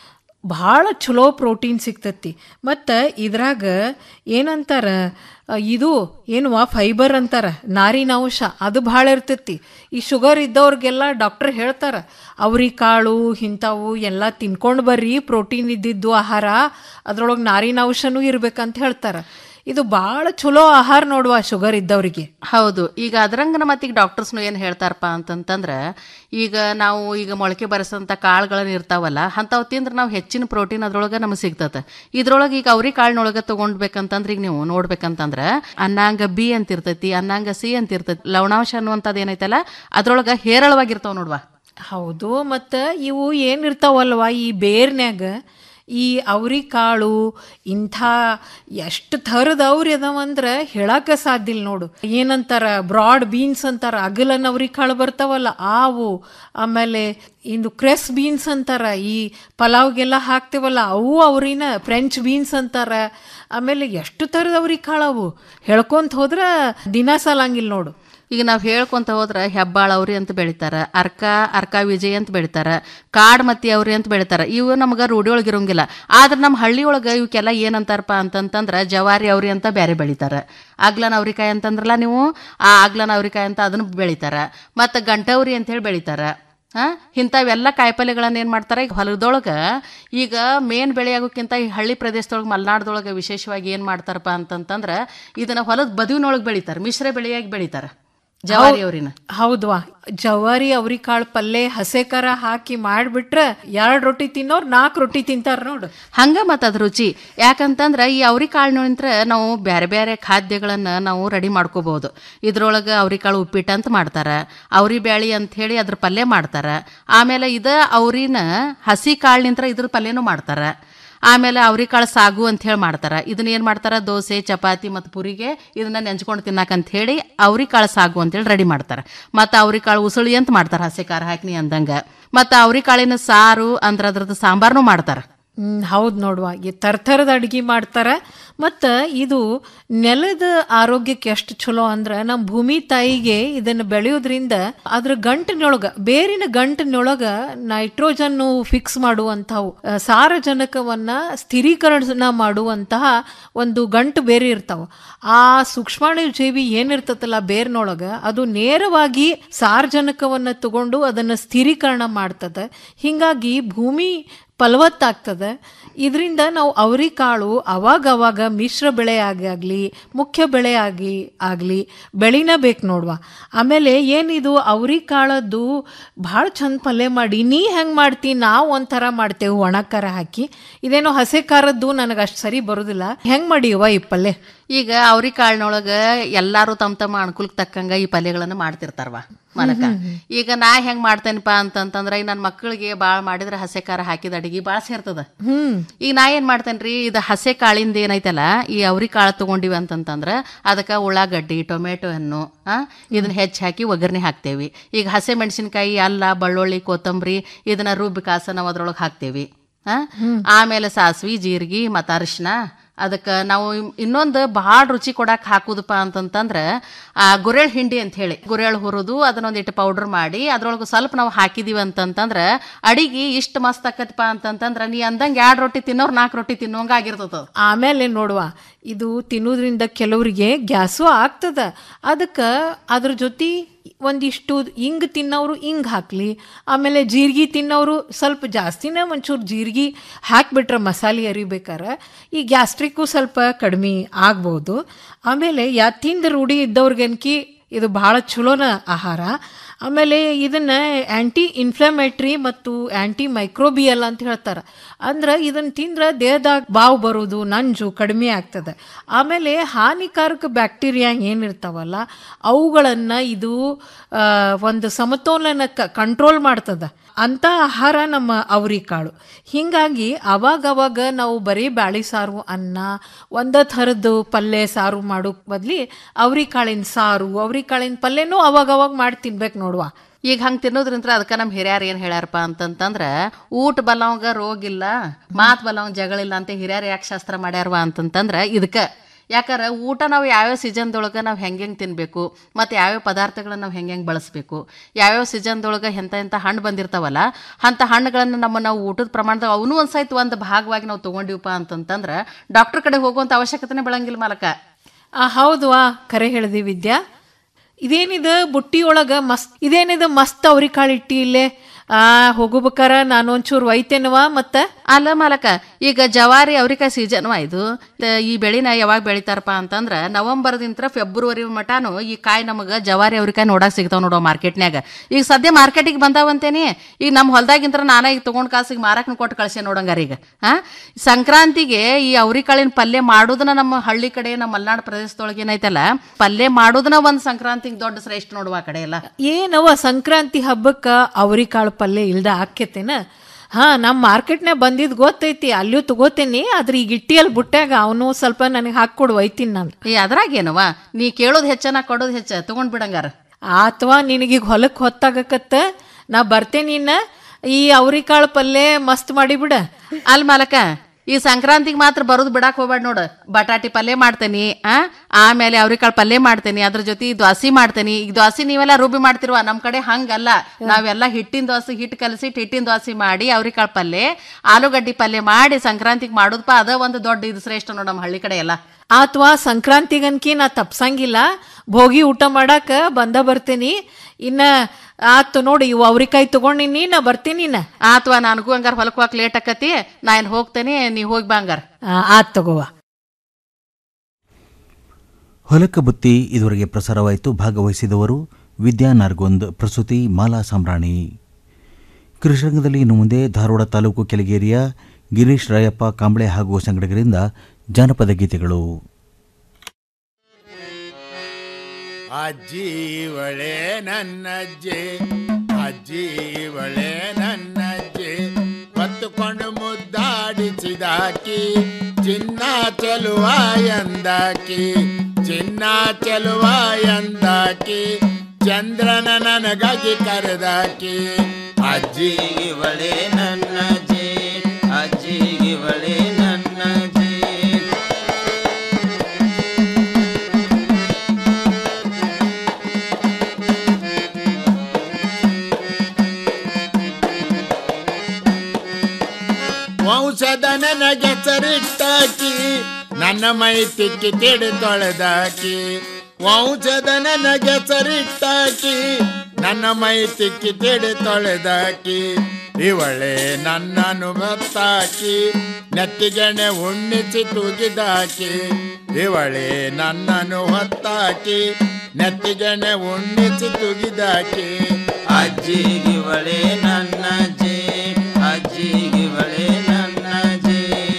Speaker 14: ಭಾಳ ಚಲೋ ಪ್ರೋಟೀನ್ ಸಿಗ್ತತಿ ಮತ್ತು ಇದ್ರಾಗ ಏನಂತಾರ ಅ, ಇದು ಏನುವ ಫೈಬರ್ ಅಂತಾರ ನಾರಿನಾಂಶ ಅದು ಭಾಳ ಇರ್ತೈತಿ ಈ ಶುಗರ್ ಇದ್ದವ್ರಿಗೆಲ್ಲ ಡಾಕ್ಟರ್ ಹೇಳ್ತಾರ ಅವ್ರಿ ಕಾಳು ಇಂಥವು ಎಲ್ಲ ತಿನ್ಕೊಂಡು ಬರ್ರಿ ಪ್ರೋಟೀನ್ ಇದ್ದಿದ್ದು ಆಹಾರ ಅದ್ರೊಳಗೆ ನಾರಿನಾಂಶನೂ ಇರ್ಬೇಕಂತ ಹೇಳ್ತಾರ ಇದು ಭಾಳ ಚಲೋ ಆಹಾರ ನೋಡುವ ಶುಗರ್ ಇದ್ದವ್ರಿಗೆ
Speaker 11: ಹೌದು ಈಗ ಅದ್ರಂಗನ ಮತ್ತೀಗ ಡಾಕ್ಟರ್ಸ್ನು ಏನು ಹೇಳ್ತಾರಪ್ಪ ಅಂತಂತಂದ್ರೆ ಈಗ ನಾವು ಈಗ ಮೊಳಕೆ ಬರೆಸಂತ ಕಾಳುಗಳನ್ನ ಇರ್ತಾವಲ್ಲ ಅಂಥವು ತಿಂದ್ರೆ ನಾವು ಹೆಚ್ಚಿನ ಪ್ರೋಟೀನ್ ಅದ್ರೊಳಗೆ ನಮಗೆ ಸಿಗ್ತದೆ ಇದ್ರೊಳಗೆ ಈಗ ಅವ್ರಿ ಕಾಳಿನೊಳಗೆ ತಗೊಂಡ್ಬೇಕಂತಂದ್ರೆ ಈಗ ನೀವು ನೋಡ್ಬೇಕಂತಂದ್ರೆ ಅನ್ನಾಂಗ ಬಿ ಅಂತ ಇರ್ತೈತಿ ಅನ್ನಾಂಗ ಸಿ ಅಂತ ಇರ್ತೈತಿ ಲವಣಾಂಶ ಅನ್ನುವಂಥದ್ದು ಏನೈತಲ್ಲ ಅದ್ರೊಳಗೆ ಹೇರಳವಾಗಿರ್ತಾವ ನೋಡ್ವಾ
Speaker 14: ಹೌದು ಮತ್ತು ಇವು ಏನಿರ್ತಾವಲ್ವ ಈ ಬೇರ್ನ್ಯಾಗ ಈ ಅವ್ರಿ ಕಾಳು ಇಂಥ ಎಷ್ಟು ಥರದ ಅವ್ರಿ ಅದಾವಂದ್ರೆ ಹೇಳಕ್ಕೆ ಸಾಧ್ಯ ಇಲ್ಲ ನೋಡು ಏನಂತಾರ ಬ್ರಾಡ್ ಬೀನ್ಸ್ ಅಂತಾರ ಅಗಲನ್ ಅವ್ರಿ ಕಾಳು ಬರ್ತಾವಲ್ಲ ಆವು ಆಮೇಲೆ ಇಂದು ಕ್ರೆಸ್ ಬೀನ್ಸ್ ಅಂತಾರ ಈ ಪಲಾವ್ಗೆಲ್ಲ ಹಾಕ್ತೇವಲ್ಲ ಅವು ಅವ್ರಿನ ಫ್ರೆಂಚ್ ಬೀನ್ಸ್ ಅಂತಾರ ಆಮೇಲೆ ಎಷ್ಟು ಥರದ ಅವ್ರಿ ಕಾಳು ಅವು ಹೇಳ್ಕೊಂತ ಹೋದ್ರೆ ದಿನ ಸಾಲಂಗಿಲ್ಲ ನೋಡು
Speaker 11: ಈಗ ನಾವು ಹೇಳ್ಕೊಂತ ಹೋದ್ರೆ ಹೆಬ್ಬಾಳ ಅವ್ರಿ ಅಂತ ಬೆಳಿತಾರ ಅರ್ಕ ಅರ್ಕ ವಿಜಯ್ ಅಂತ ಬೆಳಿತಾರ ಕಾಡ್ ಮತ್ತಿ ಅವ್ರಿ ಅಂತ ಬೆಳಿತಾರ ಇವು ನಮ್ಗೆ ರೂಢಿ ಒಳಗೆ ಇರೋಂಗಿಲ್ಲ ಆದ್ರೆ ನಮ್ಮ ಹಳ್ಳಿ ಒಳಗೆ ಇವಕ್ಕೆಲ್ಲ ಏನಂತಾರಪ್ಪ ಅಂತಂತಂದ್ರೆ ಜವಾರಿ ಅವ್ರಿ ಅಂತ ಬೇರೆ ಬೆಳಿತಾರ ಆಗ್ಲನ್ ಅವ್ರಿಕಾಯಿ ಅಂತಂದ್ರಲ್ಲ ನೀವು ಆ ಆಗ್ಲನ್ ಅವ್ರಿಕಾಯಿ ಅಂತ ಅದನ್ನ ಬೆಳಿತಾರ ಮತ್ತು ಗಂಟವ್ರಿ ಅಂತ ಹೇಳಿ ಬೆಳಿತಾರ ಹಾ ಇಂಥವೆಲ್ಲ ಕಾಯಿಪಲ್ಯಗಳನ್ನ ಏನು ಮಾಡ್ತಾರೆ ಈಗ ಹೊಲದೊಳಗೆ ಈಗ ಮೇನ್ ಬೆಳೆ ಆಗೋಕ್ಕಿಂತ ಈ ಹಳ್ಳಿ ಪ್ರದೇಶದೊಳಗೆ ಮಲೆನಾಡ್ದೊಳಗೆ ವಿಶೇಷವಾಗಿ ಏನು ಮಾಡ್ತಾರಪ್ಪ ಅಂತಂತಂದ್ರೆ ಇದನ್ನ ಹೊಲದ ಬದುವಿನೊಳಗೆ ಬೆಳಿತಾರೆ ಮಿಶ್ರ ಬೆಳೆಯಾಗಿ ಬೆಳಿತಾರೆ ಜವಾರಿ ಅವ್ರಿನ
Speaker 14: ಹೌದ್ವಾ ಜವಾರಿ ಅವ್ರಿ ಕಾಳು ಪಲ್ಯ ಹಸೆ ಖಾರ ಹಾಕಿ ಮಾಡ್ಬಿಟ್ರೆ ಎರಡ್ ರೊಟ್ಟಿ ತಿನ್ನೋರ್ ನಾಲ್ಕು ರೊಟ್ಟಿ ತಿಂತಾರ ನೋಡು
Speaker 11: ಹಂಗ ಮತ್ತ ಅದ್ ರುಚಿ ಯಾಕಂತಂದ್ರ ಈ ಅವ್ರಿ ಕಾಳಿನಿಂತ್ರ ನಾವು ಬೇರೆ ಬೇರೆ ಖಾದ್ಯಗಳನ್ನ ನಾವು ರೆಡಿ ಮಾಡ್ಕೋಬಹುದು ಇದ್ರೊಳಗ ಅವ್ರಿ ಕಾಳು ಉಪ್ಪಿಟ್ಟು ಅಂತ ಮಾಡ್ತಾರ ಅವ್ರಿ ಬ್ಯಾಳಿ ಅಂತ ಹೇಳಿ ಅದ್ರ ಪಲ್ಯ ಮಾಡ್ತಾರ ಆಮೇಲೆ ಇದ ಅವ್ರಿನ ಹಸಿ ಕಾಳಿನಿಂತ್ರ ಇದ್ರ ಪಲ್ಯನೂ ಮಾಡ್ತಾರ ಆಮೇಲೆ ಅವ್ರಿಕಾಳು ಸಾಗು ಅಂತ ಹೇಳಿ ಮಾಡ್ತಾರ ಇದನ್ನ ಏನ್ ಮಾಡ್ತಾರ ದೋಸೆ ಚಪಾತಿ ಮತ್ತು ಪುರಿಗೆ ಇದನ್ನ ನೆಂಚ್ಕೊಂಡು ತಿನ್ನಕಂತ ಹೇಳಿ ಅವ್ರಿಕಾಳು ಸಾಗು ಅಂತೇಳಿ ರೆಡಿ ಮಾಡ್ತಾರ ಮತ್ತು ಅವ್ರಿಕಾಳು ಉಸುಳಿ ಅಂತ ಮಾಡ್ತಾರ ಹಸಿ ಖಾರ ಹಾಕಿ ಅಂದಂಗ ಮತ್ತು ಅವ್ರಿಕಾಳಿನ ಸಾರು ಅಂದ್ರ ಅದ್ರದ್ದು ಸಾಂಬಾರ್ನು ಮಾಡ್ತಾರ
Speaker 14: ಹ್ಮ್ ಹೌದ್ ನೋಡುವ ಈ ತರ್ತರದ ಅಡ್ಗಿ ಮಾಡ್ತಾರ ಮತ್ತ ಇದು ನೆಲದ ಆರೋಗ್ಯಕ್ಕೆ ಎಷ್ಟು ಚಲೋ ಅಂದ್ರ ನಮ್ಮ ಭೂಮಿ ತಾಯಿಗೆ ಇದನ್ನ ಬೆಳೆಯೋದ್ರಿಂದ ಅದ್ರ ಗಂಟಿನೊಳಗ ಬೇರಿನ ಗಂಟಿನೊಳಗ ನೈಟ್ರೋಜನ್ ಫಿಕ್ಸ್ ಮಾಡುವಂಥವು ಆ, ಸಾರಜನಕವನ್ನ ಸ್ಥಿರೀಕರಣ ಮಾಡುವಂತಹ ಒಂದು ಗಂಟು ಬೇರೆ ಇರ್ತಾವ ಆ ಸೂಕ್ಷ್ಮಾಣು ಜೀವಿ ಏನಿರ್ತತಲ್ಲ ಬೇರ್ನೊಳಗ ಅದು ನೇರವಾಗಿ ಸಾರಜನಕವನ್ನ ತಗೊಂಡು ಅದನ್ನ ಸ್ಥಿರೀಕರಣ ಮಾಡ್ತದ ಹಿಂಗಾಗಿ ಭೂಮಿ ಫಲವತ್ತಾಗ್ತದೆ ಇದರಿಂದ ನಾವು ಅವರಿ ಕಾಳು ಅವಾಗ ಅವಾಗ ಮಿಶ್ರ ಬೆಳೆ ಆಗಿ ಆಗಲಿ ಮುಖ್ಯ ಬೆಳೆ ಆಗಿ ಆಗಲಿ ಬೆಳಿನ ಬೇಕು ನೋಡ್ವಾ ಆಮೇಲೆ ಏನಿದು ಅವರಿ ಕಾಳದ್ದು ಭಾಳ ಚಂದ ಪಲ್ಯ ಮಾಡಿ ನೀ ಹೆಂಗೆ ಮಾಡ್ತಿ ನಾವು ಒಂಥರ ಮಾಡ್ತೇವೆ ಒಣ ಖಾರ ಹಾಕಿ ಇದೇನೋ ಹಸೆ ಖಾರದ್ದು ನನಗೆ ಅಷ್ಟು ಸರಿ ಬರೋದಿಲ್ಲ ಹೆಂಗೆ ಮಾಡಿಯವ್ವ ಈ ಪಲ್ಯ
Speaker 11: ಈಗ ಅವ್ರಿ ಕಾಳಿನೊಳಗ ಎಲ್ಲಾರು ತಮ್ಮ ತಮ್ಮ ಅನುಕೂಲಕ್ಕೆ ತಕ್ಕಂಗ ಈ ಪಲ್ಯಗಳನ್ನ ಮಾಡ್ತಿರ್ತಾರವ ಮನಕ ಈಗ ನಾ ಹೆಂಗ್ ಮಾಡ್ತೇನಪ್ಪ ಅಂತಂತಂದ್ರ ಈಗ ನನ್ನ ಮಕ್ಕಳಿಗೆ ಬಾಳ ಮಾಡಿದ್ರೆ ಹಸೆ ಖಾರ ಹಾಕಿದ ಅಡಿಗೆ ಬಾಳ ಸೇರ್ತದ
Speaker 14: ಹ್ಮ್
Speaker 11: ಈಗ ನಾ ಏನ್ ಮಾಡ್ತೇನ್ರಿ ಇದು ಹಸೆ ಕಾಳಿಂದ ಏನೈತಲ್ಲ ಈ ಅವ್ರಿ ಕಾಳು ತಗೊಂಡಿವಿ ಅಂತಂತಂದ್ರ ಅದಕ್ಕ ಉಳ್ಳಾಗಡ್ಡಿ ಟೊಮೆಟೊ ಹಣ್ಣು ಆ ಇದನ್ನ ಹೆಚ್ಚು ಹಾಕಿ ಒಗ್ಗರಣೆ ಹಾಕ್ತೇವಿ ಈಗ ಹಸೆ ಮೆಣಸಿನಕಾಯಿ ಅಲ್ಲ ಬೆಳ್ಳುಳ್ಳಿ ಕೊತ್ತಂಬರಿ ಇದನ್ನ ರುಬ್ಬಿ ಕಾಸ ನಾವು ಅದ್ರೊಳಗೆ ಹಾಕ್ತೇವಿ ಆ ಆಮೇಲೆ ಸಾಸ್ವಿ ಜೀರಿಗೆ ಮತ್ತು ಅರಿಶಿನ ಅದಕ್ಕೆ ನಾವು ಇನ್ನೊಂದು ಭಾಳ ರುಚಿ ಕೊಡಕ್ಕೆ ಹಾಕುದಪ್ಪ ಅಂತಂತಂದ್ರೆ ಆ ಗುರೆಳ್ ಹಿಂಡಿ ಅಂತ ಹೇಳಿ ಗುರೆಳ್ ಹುರಿದು ಅದನ್ನೊಂದಿಟ್ಟು ಪೌಡರ್ ಮಾಡಿ ಅದ್ರೊಳಗೆ ಸ್ವಲ್ಪ ನಾವು ಹಾಕಿದೀವಿ ಅಂತಂತಂದ್ರೆ ಅಡಿಗೆ ಇಷ್ಟು ಮಸ್ತ್ ಆಕತ್ಪ ಅಂತಂತಂದ್ರೆ ನೀ ಅಂದಂಗೆ ಎರಡು ರೊಟ್ಟಿ ತಿನ್ನೋರು ನಾಲ್ಕು ರೊಟ್ಟಿ ತಿನ್ನೋಂಗ ಆಗಿರ್ತದ
Speaker 14: ಆಮೇಲೆ ನೋಡುವ ಇದು ತಿನ್ನೋದ್ರಿಂದ ಕೆಲವರಿಗೆ ಗ್ಯಾಸು ಆಗ್ತದ ಅದಕ್ಕೆ ಅದ್ರ ಜೊತೆ ಒಂದಿಷ್ಟು ಹಿಂಗ್ ತಿನ್ನೋರು ಹಿಂಗ್ ಹಾಕ್ಲಿ ಆಮೇಲೆ ಜೀರಿಗೆ ತಿನ್ನೋರು ಸ್ವಲ್ಪ ಜಾಸ್ತಿನೇ ಒಂಚೂರು ಜೀರಿಗೆ ಹಾಕಿಬಿಟ್ರೆ ಮಸಾಲೆ ಅರಿಬೇಕಾರೆ ಈ ಗ್ಯಾಸ್ಟ್ರಿಕ್ಕು ಸ್ವಲ್ಪ ಕಡಿಮೆ ಆಗ್ಬೋದು ಆಮೇಲೆ ಯಾ ತಿಂದ ರೂಢಿ ಇದ್ದವ್ರಿಗನ್ಕಿ ಇದು ಭಾಳ ಚಲೋನ ಆಹಾರ ಆಮೇಲೆ ಇದನ್ನು ಆ್ಯಂಟಿ ಇನ್ಫ್ಲಮೇಟ್ರಿ ಮತ್ತು ಆ್ಯಂಟಿ ಮೈಕ್ರೋಬಿಯಲ್ ಅಂತ ಹೇಳ್ತಾರೆ ಅಂದ್ರೆ ಇದನ್ನು ತಿಂದ್ರೆ ದೇಹದಾಗ ಬಾವು ಬರೋದು ನಂಜು ಕಡಿಮೆ ಆಗ್ತದೆ ಆಮೇಲೆ ಹಾನಿಕಾರಕ ಬ್ಯಾಕ್ಟೀರಿಯಾ ಏನಿರ್ತಾವಲ್ಲ ಅವುಗಳನ್ನು ಇದು ಆ, ಒಂದು ಸಮತೋಲನಕ್ಕೆ ಕಂಟ್ರೋಲ್ ಮಾಡ್ತದೆ ಅಂಥ ಆಹಾರ ನಮ್ಮ ಅವರಿಕಾಳು ಹೀಗಾಗಿ ಅವಾಗವಾಗ ನಾವು ಬರೀ ಬ್ಯಾಳಿ ಸಾರು ಅನ್ನ ಒಂದ ಥರದ್ದು ಪಲ್ಯ ಸಾರು ಮಾಡೋ ಬದ್ಲಿ ಅವ್ರಿಕಾಳಿನ ಸಾರು ಅವ್ರಿಕಾಳಿನ ಪಲ್ಯನೂ ಅವಾಗವಾಗ ಮಾಡಿ ತಿನ್ಬೇಕು ನೋಡುವ
Speaker 11: ಈಗ ಹಂಗೆ ತಿನ್ನೋದ್ರಿಂದ ಅದಕ್ಕೆ ನಮ್ಮ ಹಿರಿಯರು ಏನು ಹೇಳ್ಯಾರಪ್ಪ ಅಂತಂತಂದ್ರೆ ಊಟ ಬಲವಂಗ ರೋಗ ಇಲ್ಲ ಮಾತು ಬಲವಂಗ ಜಗಳಿಲ್ಲ ಅಂತ ಹಿರಿಯರು ಯಾಕೆ ಶಾಸ್ತ್ರ ಮಾಡ್ಯಾರವ ಅಂತಂತಂದ್ರೆ ಇದಕ್ಕೆ ಯಾಕಂದ್ರೆ ಊಟ ನಾವು ಯಾವ್ಯಾವ ಸೀಸನ್ದೊಳಗೆ ನಾವು ಹೆಂಗೆ ಹೆಂಗೆ ತಿನ್ನಬೇಕು ಮತ್ತು ಯಾವ್ಯಾವ ಪದಾರ್ಥಗಳನ್ನ ನಾವು ಹೆಂಗೆ ಹೆಂಗೆ ಬಳಸಬೇಕು ಯಾವ್ಯಾವ ಸೀಸನ್ದೊಳಗೆ ಎಂಥ ಎಂಥ ಹಣ್ಣು ಬಂದಿರ್ತಾವಲ್ಲ ಅಂಥ ಹಣ್ಣುಗಳನ್ನು ನಮ್ಮ ನಾವು ಊಟದ ಪ್ರಮಾಣದಾಗ ಅವನು ಒಂದು ಸಹಿತ ಒಂದು ಭಾಗವಾಗಿ ನಾವು ತೊಗೊಂಡಿವಪ್ಪ ಅಂತಂತಂದ್ರೆ ಡಾಕ್ಟರ್ ಕಡೆ ಹೋಗುವಂಥ ಅವಶ್ಯಕತೆನೇ ಬೆಳಂಗಿಲ್ಲ ಮಾಲಕ
Speaker 14: ಆ ಹೌದು ಆ ಕರೆ ಹೇಳ್ದಿ ವಿದ್ಯಾ ಇದೇನಿದು ಬುಟ್ಟಿ ಒಳಗ ಮಸ್ತ್ ಇದೇನಿದು ಮಸ್ತ್ ಅವ್ರಿಕಾಳು ಇಟ್ಟಿ ಇಲ್ಲೇ ಆ ಹೋಗ್ಬೇಕಾರ ನಾನು ಒಂಚೂರು ಒಯ್ತೇನವ ಮತ್ತ
Speaker 11: ಅಲ್ಲ ಮಾಲಕ ಈಗ ಜವಾರಿ ಅವ್ರಿಕಾಯಿ ಸೀಸನ್ವಾ ಇದು ತ- ಈ ಬೆಳಿನ ಯಾವಾಗ ಬೆಳಿತಾರಪ್ಪ ಅಂತಂದ್ರ ನವಂಬರ್ದಿಂತ್ರ ಫೆಬ್ರವರಿ ಮಟಾನು ಈ ಕಾಯಿ ನಮಗೆ ಜವಾರಿ ಅವ್ರಿಕಾಯಿ ನೋಡಕ್ ಸಿಗ್ತಾವ ನೋಡೋ ಮಾರ್ಕೆಟ್ನ್ಯಾಗ ಈಗ ಸದ್ಯ ಮಾರ್ಕೆಟಿಗೆ ಬಂದಾವಂತೇನಿ ಈಗ ನಮ್ಮ ಹೊಲ್ದಾಗಿಂತ್ರ ನಾನ ಈಗ ತಗೊಂಡ್ ಕಾಸಿಗೆ ಮಾರಕ್ನ ಕೊಟ್ಟು ಕಳ್ಸೆ ನೋಡಂಗಾರ ಈಗ ಹಾ ಸಂಕ್ರಾಂತಿಗೆ ಈ ಅವ್ರಿಕಾಳಿನ ಪಲ್ಯ ಮಾಡೋದನ್ನ ನಮ್ಮ ಹಳ್ಳಿ ಕಡೆ ನಮ್ಮ ಮಲೆನಾಡು ಪ್ರದೇಶದೊಳಗೆ ಏನೈತಲ್ಲ ಪಲ್ಯ ಮಾಡೋದನ್ನ ಒಂದ್ ಸಂಕ್ರಾಂತಿಗೆ ದೊಡ್ಡ ಶ್ರೇಷ್ಠ ನೋಡುವ ಆ ಕಡೆ ಎಲ್ಲ
Speaker 14: ಏನವ ಸಂಕ್ರಾಂತಿ ಹಬ್ಬಕ್ಕ ಅವ್ರಿಕಾಳು ಪಲ್ಯ ಇಲ್ದ ಆಕ್ಯತೇನ ಹಾ ನಮ್ಮ ಮಾರ್ಕೆಟ್ನಾಗ ಬಂದಿದ್ ಗೊತ್ತೈತಿ ಅಲ್ಲಿಯೂ ತಗೋತೇನಿ ಆದ್ರೆ ಈಗ ಇಟ್ಟಿಯಲ್ಲಿ ಬುಟ್ಟ್ಯಾಗ ಅವನು ಸ್ವಲ್ಪ ನನಗೆ ಹಾಕ್ಕೊಡು ಒಯ್ತೀನಿ ನಾನು
Speaker 11: ಈ ಅದ್ರಾಗೇನವ ನೀ ಕೇಳೋದು ಹೆಚ್ಚ ನಾ ಕೊಡೋದು ಹೆಚ್ಚ ತಗೊಂಡ್ ಬಿಡಂಗಾರ
Speaker 14: ಅಥವಾ ನಿನಗೀಗ ಹೊಲಕ್ಕೆ ಹೊತ್ತಾಗಕತ್ತ ನಾ ಬರ್ತೇನೆ ಇನ್ನ ಈ ಅವ್ರಿಕಾಳು ಪಲ್ಯ ಮಸ್ತ್ ಮಾಡಿಬಿಡ
Speaker 11: ಅಲ್ ಮಾಲಕ ಈ ಸಂಕ್ರಾಂತಿಗೆ ಮಾತ್ರ ಬರೋದು ಬಿಡಾಕ್ ಹೋಗ್ಬೇಡ ನೋಡು ಬಟಾಟಿ ಪಲ್ಯ ಮಾಡ್ತೇನಿ ಆ ಆಮೇಲೆ ಅವ್ರಿಕಾಳು ಪಲ್ಯ ಮಾಡ್ತೇನಿ ಅದ್ರ ಜೊತೆ ದ್ವಾಸಿ ಮಾಡ್ತೇನಿ ಈಗ ದ್ವಾಸಿ ನೀವೆಲ್ಲ ರೂಬಿ ಮಾಡ್ತಿರುವ ನಮ್ ಕಡೆ ಹಂಗಲ್ಲ ನಾವೆಲ್ಲ ಹಿಟ್ಟಿನ ದೋಸೆ ಹಿಟ್ಟು ಕಲಸಿಟ್ಟು ಹಿಟ್ಟಿನ ದೋಸೆ ಮಾಡಿ ಅವ್ರಿಕಾಳು ಪಲ್ಯ ಆಲೂಗಡ್ಡಿ ಪಲ್ಯ ಮಾಡಿ ಸಂಕ್ರಾಂತಿಗೆ ಮಾಡೋದಪ್ಪ ಅದ ಒಂದು ದೊಡ್ಡ ಇದು ಶ್ರೇಷ್ಠ ನೋಡು ನಮ್ಮ ಹಳ್ಳಿ ಕಡೆ ಎಲ್ಲ
Speaker 14: ಅಥವಾ ಸಂಕ್ರಾಂತಿಗನ್ಕಿ ನಾ ತಪ್ಸಂಗಿಲ್ಲ ಭೋಗಿ ಊಟ ಮಾಡಾಕ ಬಂದ ಬರ್ತೇನಿ ಇನ್ನ ಆತು ನೋಡಿ ಇವು ಅವ್ರಿಕಾಯಿ ತಗೊಂಡಿನಿ ನಾ ಬರ್ತೀನಿ ನಾ
Speaker 11: ಅಥವಾ ನನಗೂ ಹಂಗಾರ ಹೊಲಕ್ ಹೋಗಕ್ ಲೇಟ್ ಆಕತಿ ನಾ ಏನ್ ಹೋಗ್ತೇನಿ ನೀ ಹೋಗಿ ಬಾ ಹಂಗಾರ
Speaker 14: ಆತ್ ತಗೋವ
Speaker 4: ಹೊಲಕ ಬುತ್ತಿ ಇದುವರೆಗೆ ಪ್ರಸಾರವಾಯಿತು ಭಾಗವಹಿಸಿದವರು ವಿದ್ಯಾ ನಾರ್ಗೊಂದ್ ಪ್ರಸ್ತುತಿ ಮಾಲಾ ಸಾಮ್ರಾಣಿ ಕೃಷಿರಂಗದಲ್ಲಿ ಇನ್ನು ಮುಂದೆ ಧಾರವಾಡ ತಾಲೂಕು ಕೆಳಗೇರಿಯ ಗಿರೀಶ್ ರಾಯಪ್ಪ ಕಾಂಬಳೆ ಹಾಗೂ ಸಂಘಟಕರಿಂದ ಜಾನಪದ ಗೀತೆಗಳು
Speaker 19: ಅಜ್ಜೀವಳೆ ನನ್ನಜ್ಜಿ ಅಜ್ಜೀವಳೆ ನನ್ನಜ್ಜಿ ಹೊತ್ತುಕೊಂಡು ಮುದ್ದಾಡಿಸಿದಾಕಿ ಚಿನ್ನ ಚೆಲುವ ಎಂದಾಕಿ ಚಿನ್ನ ಚೆಲುವ ಎಂದಾಕಿ ಚಂದ್ರನ ನನಗಾಗಿ ಕರೆದಾಕಿ
Speaker 20: ಅಜ್ಜಿಗಿವಳೆ ನನ್ನಜ್ಜಿ ಅಜ್ಜಿಗಿವಳೆ ನನ್ನಜ್ಜಿ
Speaker 19: ವಂಶದ ನನಗೆ ಸರಿಟ್ಟಾಕಿ ನನ್ನ ಮೈ ತಿಕ್ಕಿ ತಿಡಿ ತೊಳೆದಾಕಿ ವಂಶದ ನನಗೆ ಸರಿಟ್ಟಾಕಿ ನನ್ನ ಮೈ ತಿಕ್ಕಿ ತಿಡಿ ತೊಳೆದಾಕಿ ಇವಳೆ ನನ್ನನ್ನು ಬತ್ತಾಕಿ ನೆತ್ತಿಗೆಣೆ ಉಣ್ಣಿಸಿ ತೂಗಿದಾಕಿ ಇವಳೆ ನನ್ನನ್ನು ಹೊತ್ತಾಕಿ ನೆತ್ತಿಗೆಣೆ ಉಣ್ಣಿಸಿ ತುಗಿದಾಕಿ
Speaker 20: ಅಜ್ಜಿಗಿವಳೆ ನನ್ನಜ್ಜಿ ಅಜ್ಜಿಗಿವಳೆ ನನ್ನಜ್ಜಿ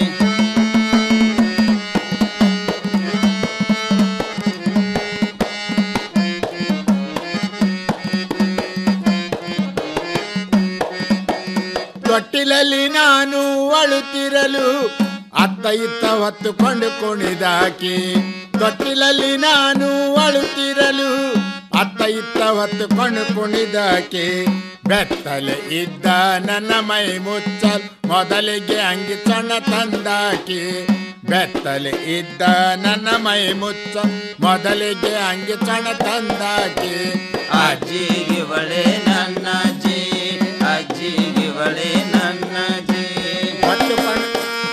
Speaker 19: ತೊಟ್ಟಿಲಲ್ಲಿ ನಾನು ಅಳುತ್ತಿರಲು ಅತ್ತ ಇತ್ತ ಹೊತ್ತುಕೊಂಡು ಕುಣಿದಾಕಿ ತೊಟ್ಟಿಲಲ್ಲಿ ನಾನು ಅಳುತ್ತಿರಲು ಅತ್ತ ಇತ್ತ ಹೊತ್ತುಕೊಂಡು ಕುಣಿದಾಕಿ ಬೆತ್ತಲೆ ಇದ್ದ ನನ್ನ ಮೈ ಮುಚ್ಚಲ್ ಮೊದಲಿಗೆ ಅಂಗಿ ಸಣ್ಣ ತಂದಾಕಿ ಬೆತ್ತಲೆ ಇದ್ದ ನನ್ನ ಮೈ ಮುಚ್ಚ ಮೊದಲಿಗೆ ಅಂಗಿ ಚಣ ತಂದಾಕಿ
Speaker 20: ಅಜ್ಜಿಗೆ ಬಳೆ ನನ್ನ ಜೀ ಅಜ್ಜಿಗೆ ಬಳೆ ನನ್ನ ಜೀ
Speaker 19: ಮತ್ತು ಕಣ್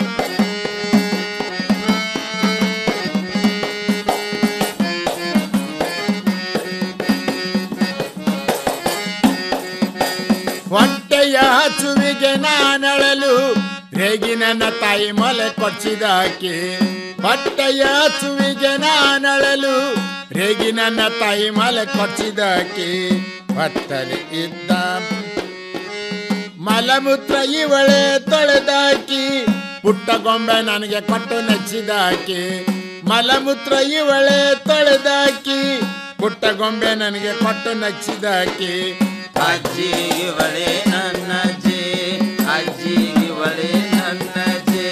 Speaker 19: ಹೊಟ್ಟೆಯ ಹಸುವಿಗೆ ನಾನಳಲು ರೇಗಿ ನನ್ನ ತಾಯಿ ಮೊಲೆ ಕೊಡ್ಸಿದಾಕಿ ಹೊಟ್ಟೆಯ ಹಸುವಿಗೆ ನಾನಳಲು ರೇಗಿ ನನ್ನ ತಾಯಿ ಮೊಲೆ ಕೊಡ್ಸಿದಾಕಿ ಹೊತ್ತಲೆ ಇದ್ದ ಮಲಮೂತ್ರ ಇವಳೆ ತೊಳೆದಾಕಿ ಪುಟ್ಟ ಗೊಂಬೆ ನನಗೆ ಕೊಟ್ಟು ನೆಚ್ಚಿದಾಕಿ ಮಲಮೂತ್ರ ಇವಳೆ ತೊಳೆದಾಕಿ ಪುಟ್ಟ ಗೊಂಬೆ ನನಗೆ ಕೊಟ್ಟು ನಚ್ಚಿದಾಕಿ
Speaker 20: ಅಜ್ಜಿಗೆ ಬಳೆ ನನ್ನ ಜೀ ಅಜ್ಜಿಗೆ ಬಳೆ ನನ್ನ ಜೀ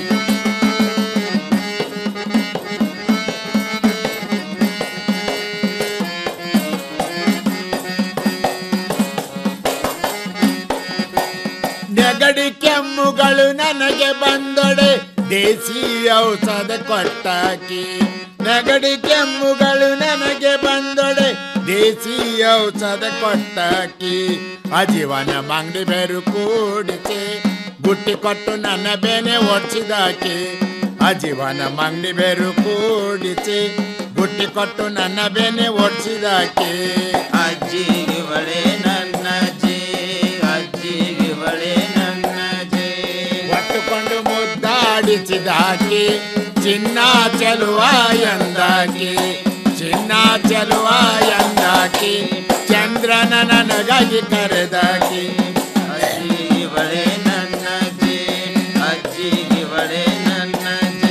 Speaker 19: ನೆಗಡಿ ಕೆಮ್ಮುಗಳು ನನಗೆ ಬಂದೊಡೆ ದೇಸಿ ಔಷಧ ಕೊಟ್ಟಾಕಿ ನೆಗಡಿ ಕೆಮ್ಮುಗಳು ನನಗೆ ಬಂದೊಡೆ ದೇಸಿ ಔಷಧ ಕೊಟ್ಟಾಕಿ ಅಜೀವನ ಮಂಗಡಿ ಬೇರು ಕೂಡಿಸಿ ಬುಟ್ಟಿ ಕೊಟ್ಟು ನನ್ನ ಬೇನೆ ಓಡಿಸಿದಾಕಿ ಅಜೀವನ ಮಂಗಡಿ ಬೇರು ಕೂಡಿಸಿ ಬುಟ್ಟಿ ಕೊಟ್ಟು ನನ್ನ ಬೇನೆ ಓಡಿಸಿದಾಕಿ
Speaker 20: ಅಜ್ಜಿಗೆ ಬಳೆ ನನ್ನ ಜೀ ಅಜ್ಜಿಗೆ ಬಳೆ ನನ್ನ ಜೀ
Speaker 19: ಒಟ್ಟುಕೊಂಡು ಮುದ್ದಾಡಿಸಿದಾಕಿ ಚಿನ್ನ ಚೆಲುವ ಎಂದಾಕಿ ಚಿನ್ನ ಚೆಲುವ ಎಂದಾಕಿ ಚಂದ್ರನ ನನಗಾಗಿ ಕರೆದಾಕಿ
Speaker 20: ಅಜ್ಜಿಗೆ ಬಳೆ ನನ್ನ ಜೀ ಅಜ್ಜಿಗೆ ಬಳೆ ನನ್ನ ಜೀ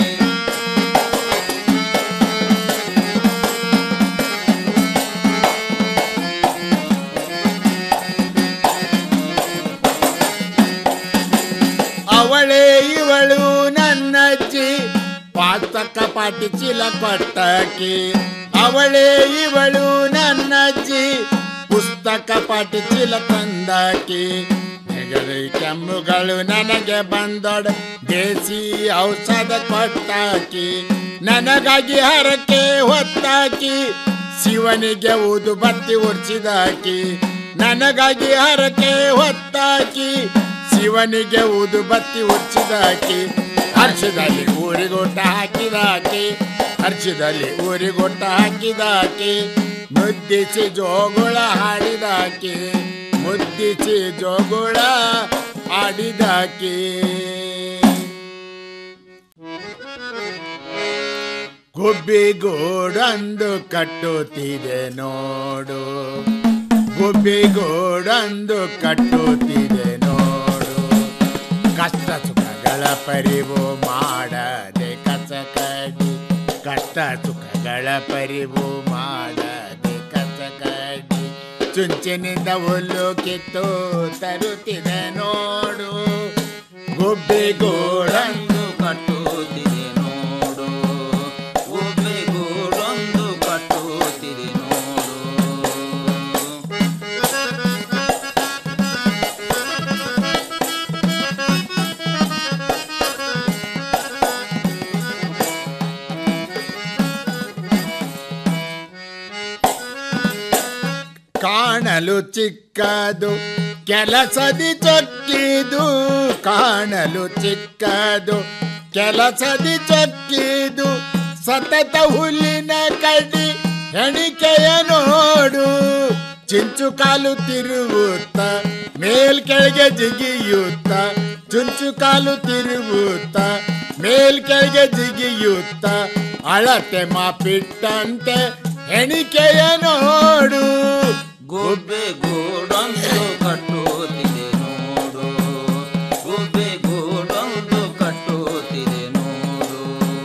Speaker 19: ಅವಳೇ ಇವಳು ನನ್ನಜ್ಜಿ ಪಾತಕ ಪಾಟಿ ಚೀಲ ಕೊಟ್ಟಾಕಿ ಅವಳೇ ಇವಳು ನನ್ನಜ್ಜಿ ಪುಸ್ತಕ ಪಾಟಿ ಚೀಲ ತಂದಾಕಿ ನೆಗಡಿ ಕೆಮ್ಮುಗಳು ನನಗೆ ಬಂದೊಡ ದೇಸಿ ಔಷಧ ಕೊಟ್ಟಾಕಿ ನನಗಾಗಿ ಹರಕೆ ಹೊತ್ತಾಕಿ ಶಿವನಿಗೆ ಊದು ಬತ್ತಿ ಉರ್ಸಿದಾಕಿ ನನಗಾಗಿ ಹರಕೆ ಹೊತ್ತಾಕಿ ಶಿವನಿಗೆ ಊದು ಬತ್ತಿ ಉಚ್ಚಿದಾಕಿ ಹರ್ಷದಲ್ಲಿ ಊರಿಗೊಟ್ಟ ಹಾಕಿದಾಕಿ ಹರ್ಷದಲ್ಲಿ ಊರಿಗೊಟ್ಟ ಹಾಕಿದಾಕಿ ಮುದ್ದಿಸಿ ಜೋಗುಳ ಹಾಡಿದಾಕಿ ಮುದ್ದಿಸಿ ಜೋಗುಳ ಆಡಿದಾಕಿ ಗುಬ್ಬಿಗೂಡೊಂದು ಕಟ್ಟುತ್ತಿದೆ ನೋಡು ಗುಬ್ಬಿಗೂಡೊಂದು ಕಟ್ಟುತ್ತಿದೆ ನೋಡು ಕಷ್ಟ ಸುಖಗಳ ಪರಿವು ಮಾಡದೆ ಕಸ ಕಡಿ ಕಷ್ಟ ಸುಖಗಳ ಪರಿವು ಮಾಡದೆ ಕಸ ಕಡಿ ಚುಂಚಿನಿಂದ ಹುಲ್ಲು ಕಿತ್ತು ತರುತ್ತಿದೆ ನೋಡು ಗುಬ್ಬಿಗೂಡೊಂದು
Speaker 20: ಕಟ್ಟುತ್ತಿದೆ ನೋಡು ಒಬ್ಬೆಗೂಡೊಂದು ಕಟ್ಟುತ್ತಿದೆ ನೋಡು
Speaker 19: ಕಾಣಲು ಚಿಕ್ಕದು ಕೆಲಸದಿ ಚೊಕ್ಕಿದು ಕಾಣಲು ಚಿಕ್ಕದು ಕೆಲಸದಿ ಚೊಕ್ಕಿದು ಸತತ ಹುಲ್ಲಿನ ಕಡಿ ಹೆಣಿಕೆಯ ನೋಡು ಚಿಂಚು ಕಾಲು ತಿರುವುತ್ತ ಮೇಲ್ ಕೆಳಗೆ ಜಿಗಿಯುತ್ತ ಚುಂಚು ಕಾಲು ತಿರುವುತ್ತ ಮೇಲ್ ಕೆಳಗೆ ಜಿಗಿಯುತ್ತ ಅಳತೆ ಮಾಪಿಟ್ಟಂತೆ ಎಣಿಕೆಯ ನೋಡು
Speaker 20: ಗುಬ್ಬೆ ಗೂಡೊಂದು ಕಟ್ಟುತ್ತಿದೆ ನೋಡು ಗುಬ್ಬೆ ಗೂಡೊಂದು ಕಟ್ಟುತ್ತಿದೆ ನೋಡು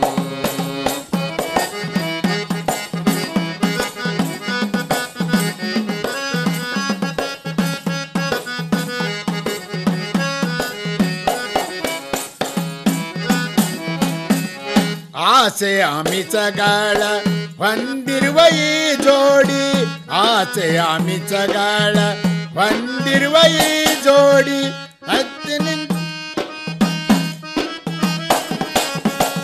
Speaker 19: ಆಸೆ ಅಮಿಸಗಳ ಹೊಂದಿರುವ ಈ ಜೋಡಿ ಆಸೆ ಅಮಿಸಗಳ ಹೊಂದಿರುವ ಈ ಜೋಡಿ ಹತ್ತಿ ನಿಂತ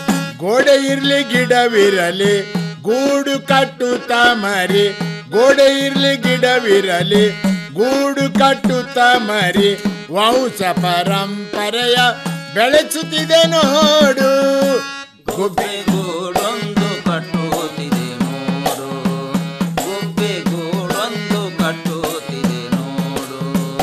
Speaker 19: ಗೋಡೆ ಇರ್ಲಿ ಗಿಡವಿರಲಿ ಗೂಡು ಕಟ್ಟುತ್ತ ಮರಿ ಗೋಡೆ ಇರ್ಲಿ ಗಿಡವಿರಲಿ ಗೂಡು ಕಟ್ಟುತ್ತ ಮರಿ ವಂಶ ಪರಂಪರೆಯ ಬೆಳೆಸುತ್ತಿದೆ ನೋಡು
Speaker 20: ಗುಬ್ಬೆ ಗೂಡೊಂದು ಕಟ್ಟುತ್ತಿದೆ ನೋಡು ಗುಬ್ಬೆ ಗೂಡೊಂದು ಕಟ್ಟುತ್ತಿದೆ ನೋಡು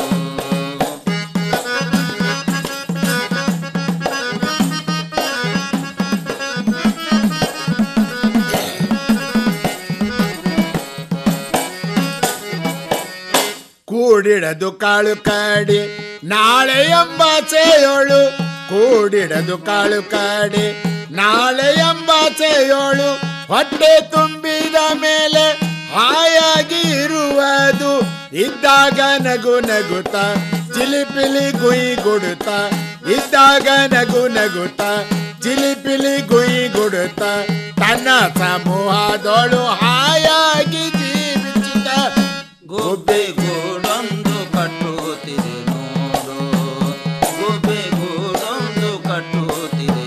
Speaker 19: ಕೂಡಿಡದು ಕಾಳು ಕಾಡಿ ನಾಳೆ ಎಂಬಾಚೆಯೋಳು ಕೂಡಿಡದು ಕಾಳು ಕಾಡಿ ನಾಳೆ ಎಂಬಾಚೆಯೋಳು ಹೊಟ್ಟೆ ತುಂಬಿದ ಮೇಲೆ ಹಾಯಾಗಿ ಇರುವುದು ಇದ್ದಾಗ ನಗು ನಗುತ್ತ ಚಿಲಿಪಿಲಿ ಗುಯಿ ಗುಡುತ್ತ ಇದ್ದಾಗ ನಗು ನಗುತ್ತ ಚಿಲಿಪಿಲಿ ಗುಯಿ ಗುಡುತ್ತ ತನ್ನ ಸಮೂಹದೋಳು ಹಾಯಾಗಿ ಜೀವಿಸಿದ
Speaker 20: ಗುಬ್ಬೆ ಗೂಡೊಂದು ಕಟ್ಟುತ್ತಿದೆ ನೋಡು ಗುಬ್ಬೆ ಗೂಡೊಂದು ಕಟ್ಟುತ್ತಿದೆ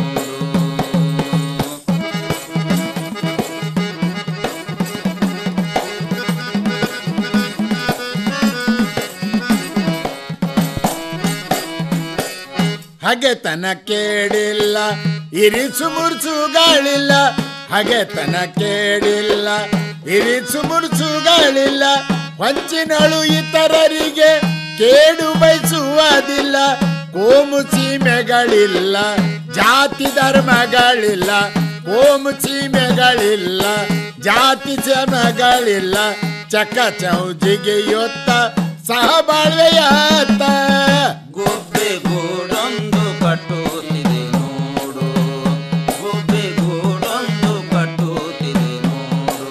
Speaker 19: ಹಗೆತನ ಕೇಳಿಲ್ಲ ಇರಿಸು ಮುರ್ಸುಗಳಿಲ್ಲ ಹಗೆತನ ಕೇಳಿಲ್ಲ ಇರಿಸು ಮುರ್ಸುಗಳಿಲ್ಲ ಹೊಂಚಿನಳು ಇತರರಿಗೆ ಕೇಡು ಬಯಸುವುದಿಲ್ಲ ಕೋಮು ಸೀಮೆಗಳಿಲ್ಲ ಜಾತಿ ಧರ್ಮಗಳಿಲ್ಲ ಕೋಮು ಸೀಮೆಗಳಿಲ್ಲ ಜಾತಿ ಶ್ರಮಗಳಿಲ್ಲ ಚಕ ಚೌಜಿಗೆ ಯೊತ್ತ ಸಹಬಾಳ್ವೆಯಾತ
Speaker 20: ಗುಬ್ಬೆ ಗೂಡೊಂದು ಕಟ್ಟುತ್ತಿದೆ ನೋಡು ಗುಬ್ಬೆ ಗೂಡೊಂದು ಕಟ್ಟುತ್ತಿದೆ ನೋಡು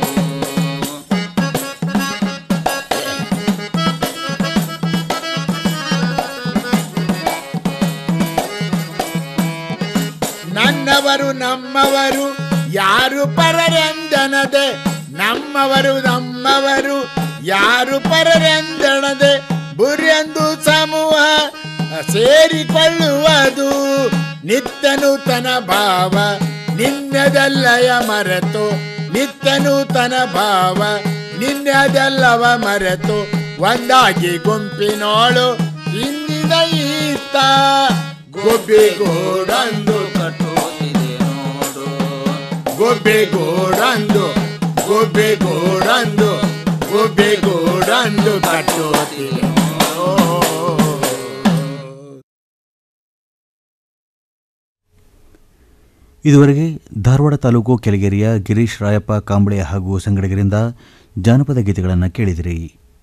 Speaker 19: ನನ್ನವರು ನಮ್ಮವರು ಯಾರು ಪರರೆಂದನದೆ ನಮ್ಮವರು ನಮ್ಮವರು ಯಾರು ಪರರೆಂದಣದೆ ಬುರಿಯಂದು ಸಮೂಹ ಸೇರಿಕೊಳ್ಳುವುದು ನಿತ್ಯ ನೂತನ ಭಾವ ನಿನ್ನೆದೆಲ್ಲಯ ಮರೆತು ನಿತ್ಯ ನೂತನ ಭಾವ ನಿನ್ನೆದೆಲ್ಲವ ಮರೆತು ಒಂದಾಗಿ ಗುಂಪಿನೋಳು ಇಂದಿನ ಈತ ಗೊಬ್ಬಿಗೂಡಂದು
Speaker 20: ಕಟ್ಟುತ್ತಿದೆ ನೋಡು
Speaker 19: ಗೊಬ್ಬಿಗೂಡಂದು ಗೊಬ್ಬಿಗೂಡಂದು ಗೊಬ್ಬಿಗೂಡಂದು ಕಟ್ಟುತ್ತಿದೆ
Speaker 4: ಇದುವರೆಗೆ ಧಾರವಾಡ ತಾಲೂಕು ಕೆಳಗೇರಿಯ ಗಿರೀಶ್ ರಾಯಪ್ಪ ಕಾಂಬಳೆ ಹಾಗೂ ಸಂಗಡಿಗರಿಂದ ಜಾನಪದ ಗೀತೆಗಳನ್ನು ಕೇಳಿದಿರಿ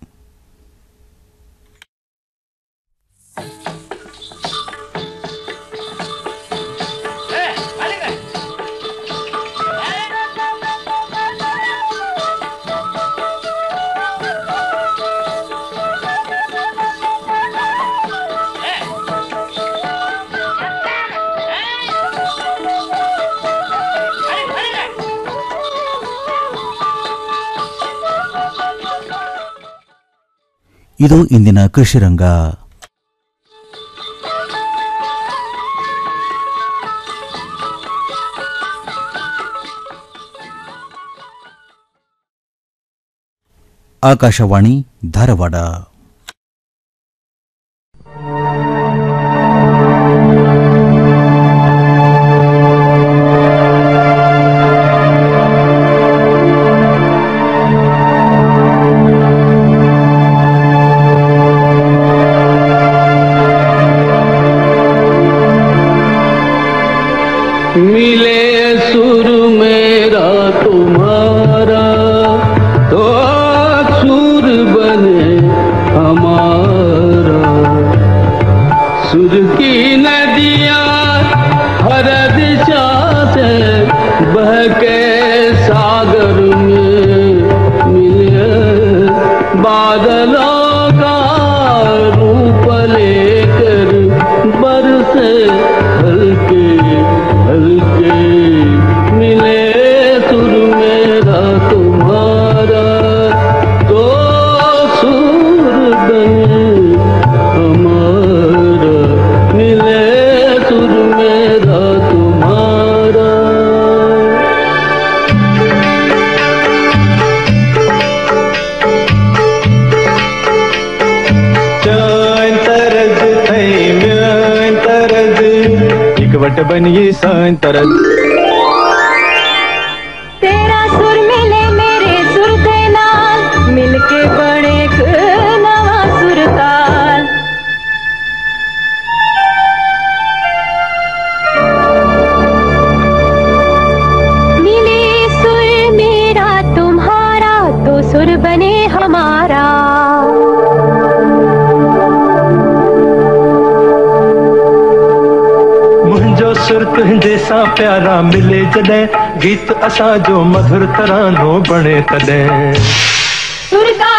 Speaker 4: ಇದು ಇಂದಿನ ಕೃಷಿ ರಂಗ ಆಕಾಶವಾಣಿ ಧಾರವಾಡ
Speaker 21: मिले सुर मेरा तुम्हारा तो सुर बने हमारा सुर की नदियाँ हर दिशा से बह के सागर में मिले बादलों का रूप लेकर बरसे हल्के हल्के मिले सुर मेरा तुम्हारा तो सुर बने हमारा मिले सुर मेरा तुम्हारा
Speaker 1: गट बनिए संतरत
Speaker 22: तेरा सुर मिले मेरे सुर दे नाल मिलके बने एक नवा सुरताल मिले सुर मेरा तुम्हारा तो सुर बने हमारा
Speaker 1: मुंहिंजो सुर तुंहिंजे सां प्यारा मिले जॾहिं गीत असांजो मधुर तरानो बणे तॾहिं
Speaker 22: सुर का